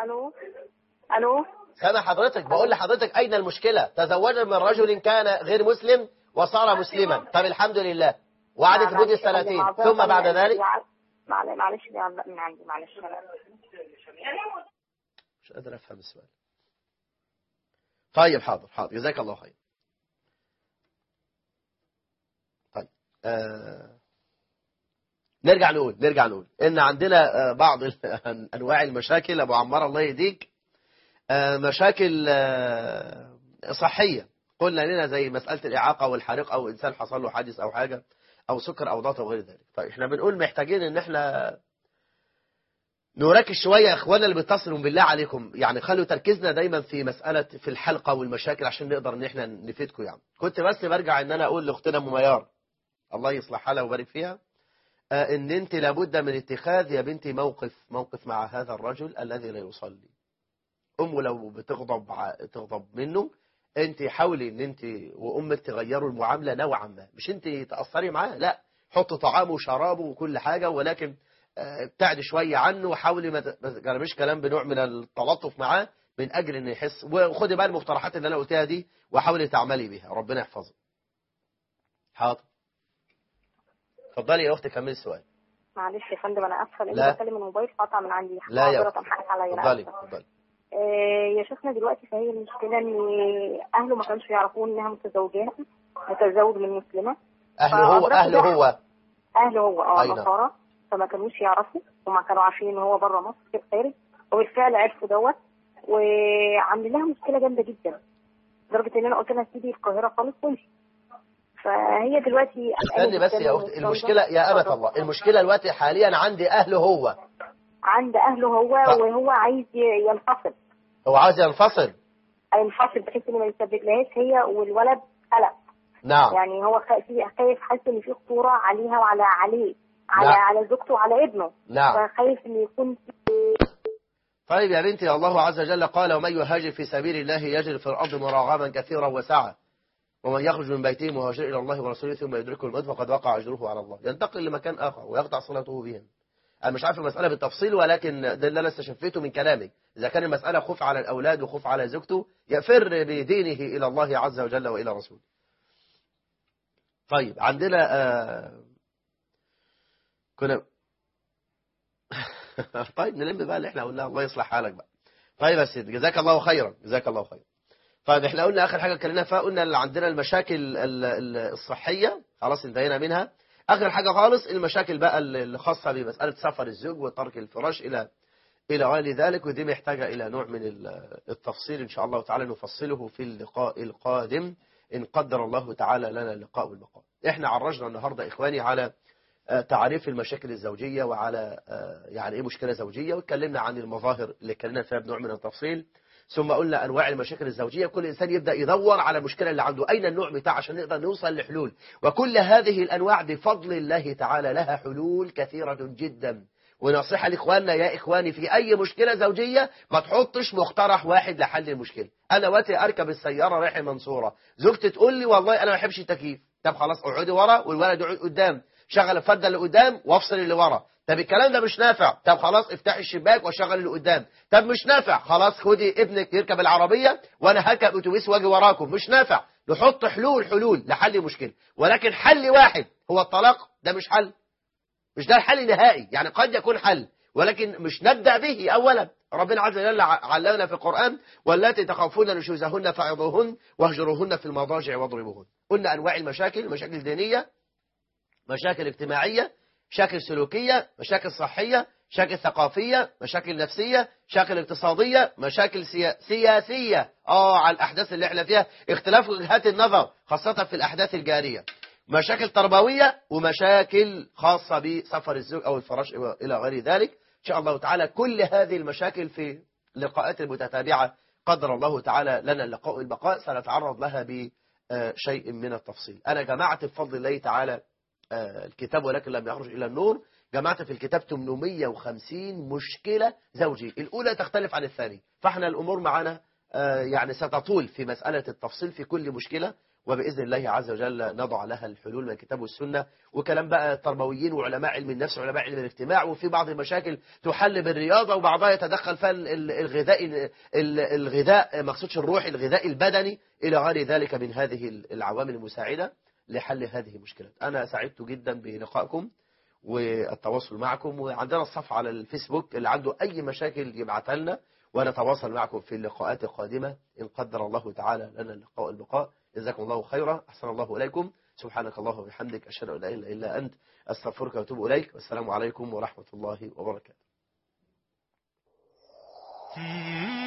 الو الو سامع حضرتك بقول لحضرتك أين المشكلة تزوج من رجل كان غير مسلم وصار مسلما طب الحمد لله وعدت معلش مدة يا فندم، سنتين معذرة ثم بعد من- ذلك معل- معلش بيعلق من عندي معلش مش قادر أفهم السؤال طيب حاضر حاضر جزاك الله خير طيب آه نرجع نقول نرجع نقول إن عندنا آه بعض ال- أنواع المشاكل أبو عمار الله يهديك آه مشاكل آه صحية قلنا لنا زي مسألة الإعاقة والحريق أو إنسان حصل له حادث أو حاجة أو سكر أو ضغط أو غير ذلك طيب إحنا بنقول محتاجين إن إحنا نركز شوية يا إخوانا اللي بيتصلوا بالله عليكم يعني خلوا تركيزنا دايما في مسألة في الحلقة والمشاكل عشان نقدر إن إحنا نفيدكم يعني كنت بس برجع إن أنا أقول لأختنا أم ميار الله يصلح حالها ويبارك فيها آه، إن أنت لابد من اتخاذ يا بنتي موقف موقف مع هذا الرجل الذي لا يصلي أمه لو بتغضب ع- تغضب منه أنت حاولي إن أنت وأمك تغيروا المعاملة نوعا ما مش أنت تأثري معاه لا حط طعامه وشرابه وكل حاجة ولكن آه، ابتعد شوية عنه وحاولي ما ت- ما تجربيش كلام بنوع من التلطف معاه من أجل إنه يحس وخدي بقى المقترحات اللي أنا قلتها دي وحاولي تعملي بيها ربنا يحفظك حاضر اتفضلي يا أختي كملي السؤال معلش يا فندم انا اسفه لا. لاني بكلم الموبايل قطع من عندي لا يا معذرة حقك عليا أنا اتفضلي آسفة. اتفضلي آه، يا شيخنا دلوقتي فهي المشكله ان اهله ما كانوش يعرفون انها متزوجه متزوج من مسلمه أهله هو فأدركوا أهله ده. هو اهله هو اه أي نعم. نصارى فما كانوش يعرفوا وما كانوا عارفين ان هو بره مصر في الخارج وبالفعل عرفوا دوت وعاملين لها مشكله جامده جدا لدرجه ان انا قلت لها سيبي القاهره خالص وامشي فهي دلوقتي استني بس يا أختي المشكلة يا أمة الله المشكلة دلوقتي حاليا عندي أهله هو عند اهله هو آه. وهو عايز ي- ينفصل هو عايز ينفصل ينفصل بحيث انه ما يسبب لهاش هي والولد قلق نعم يعني هو خا- في- خايف حاسس ان في خطوره عليها وعلى عليه على نعم. على زوجته وعلى ابنه نعم فخايف ان يكون طيب يا بنتي الله عز وجل قال ومن يهاجر في سبيل الله يجد في الأرض مراغما كثيرا وسعة ومن يخرج من بيته مهاجر إلى الله ورسوله ثم يدركه الموت فقد وقع أجره على الله ينتقل لمكان آخر ويقطع صلته بهم أنا مش عارف المسألة بالتفصيل ولكن ده اللي أنا استشفيته من كلامك إذا كان المسألة خوف على الأولاد وخوف على زوجته يفر بدينه إلى الله عز وجل وإلى رسوله طيب عندنا آه كنا طيب نلم بقى اللي احنا قلناه الله يصلح حالك بقى طيب يا سيدي جزاك الله خيرا جزاك الله خيرا طيب احنا قلنا اخر حاجه اتكلمنا فيها قلنا اللي عندنا المشاكل ال- ال- الصحيه خلاص انتهينا منها اخر حاجه خالص المشاكل بقى اللي خاصه بمساله سفر الزوج وترك الفراش الى الى غير ذلك ودي محتاجه الى نوع من ال- التفصيل ان شاء الله تعالى نفصله في اللقاء القادم ان قدر الله تعالى لنا اللقاء والبقاء احنا عرجنا النهارده اخواني على آه، تعريف المشاكل الزوجية وعلى آه، يعني ايه مشكلة زوجية واتكلمنا عن المظاهر اللي اتكلمنا فيها بنوع من التفصيل ثم قلنا انواع المشاكل الزوجية كل انسان يبدأ يدور على المشكلة اللي عنده اين النوع بتاعه عشان نقدر نوصل لحلول وكل هذه الانواع بفضل الله تعالى لها حلول كثيرة جدا ونصيحة لاخواننا يا اخواني في اي مشكلة زوجية ما تحطش مقترح واحد لحل المشكلة انا وقتي اركب السيارة رايح المنصورة زوجتي تقول لي والله انا ما بحبش التكييف طب خلاص اقعدي ورا والولد يقعد قدام شغل الفردة اللي قدام وافصل اللي ورا طب الكلام ده مش نافع طب خلاص افتحي الشباك وشغل اللي قدام طب مش نافع خلاص خدي ابنك يركب العربية وانا هركب اتوبيس واجي وراكم مش نافع نحط حلول حلول لحل المشكلة ولكن حل واحد هو الطلاق ده مش حل مش ده الحل النهائي يعني قد يكون حل ولكن مش نبدأ به أولا ربنا عز وجل علمنا في القرآن واللاتي تخافون نشوزهن فعظوهن واهجروهن في المضاجع واضربوهن قلنا أنواع المشاكل مشاكل دينية مشاكل اجتماعية مشاكل سلوكية مشاكل صحية مشاكل ثقافية مشاكل نفسية مشاكل اقتصادية مشاكل سيا... سياسية اه على الأحداث اللي احنا فيها اختلاف وجهات النظر خاصة في الأحداث الجارية مشاكل تربوية ومشاكل خاصة بسفر الزوج أو الفراش إلى غير ذلك إن شاء الله تعالى كل هذه المشاكل في لقاءات المتتابعة قدر الله تعالى لنا اللقاء والبقاء سنتعرض لها بشيء من التفصيل أنا جمعت بفضل الله تعالى الكتاب ولكن لم يخرج إلى النور جمعت في الكتاب 850 مشكلة زوجية الأولى تختلف عن الثانية فاحنا الأمور معنا يعني ستطول في مسألة التفصيل في كل مشكلة وبإذن الله عز وجل نضع لها الحلول من الكتاب والسنة وكلام بقى تربويين وعلماء علم النفس وعلماء علم الاجتماع وفي بعض المشاكل تحل بالرياضة وبعضها يتدخل فيها ال- ال- الغذاء ال- الغذاء ما اقصدش الروحي الغذاء البدني إلى غير ذلك من هذه العوامل المساعدة لحل هذه المشكلات أنا سعدت جدا بلقائكم والتواصل معكم وعندنا الصفحة على الفيسبوك اللي عنده أي مشاكل يبعتها لنا ونتواصل معكم في اللقاءات القادمة إن قدر الله تعالى لنا اللقاء البقاء جزاكم الله خيرا أحسن الله إليكم سبحانك الله وبحمدك أشهد أن لا إله إلا أنت أستغفرك وأتوب إليك والسلام عليكم ورحمة الله وبركاته Hmm.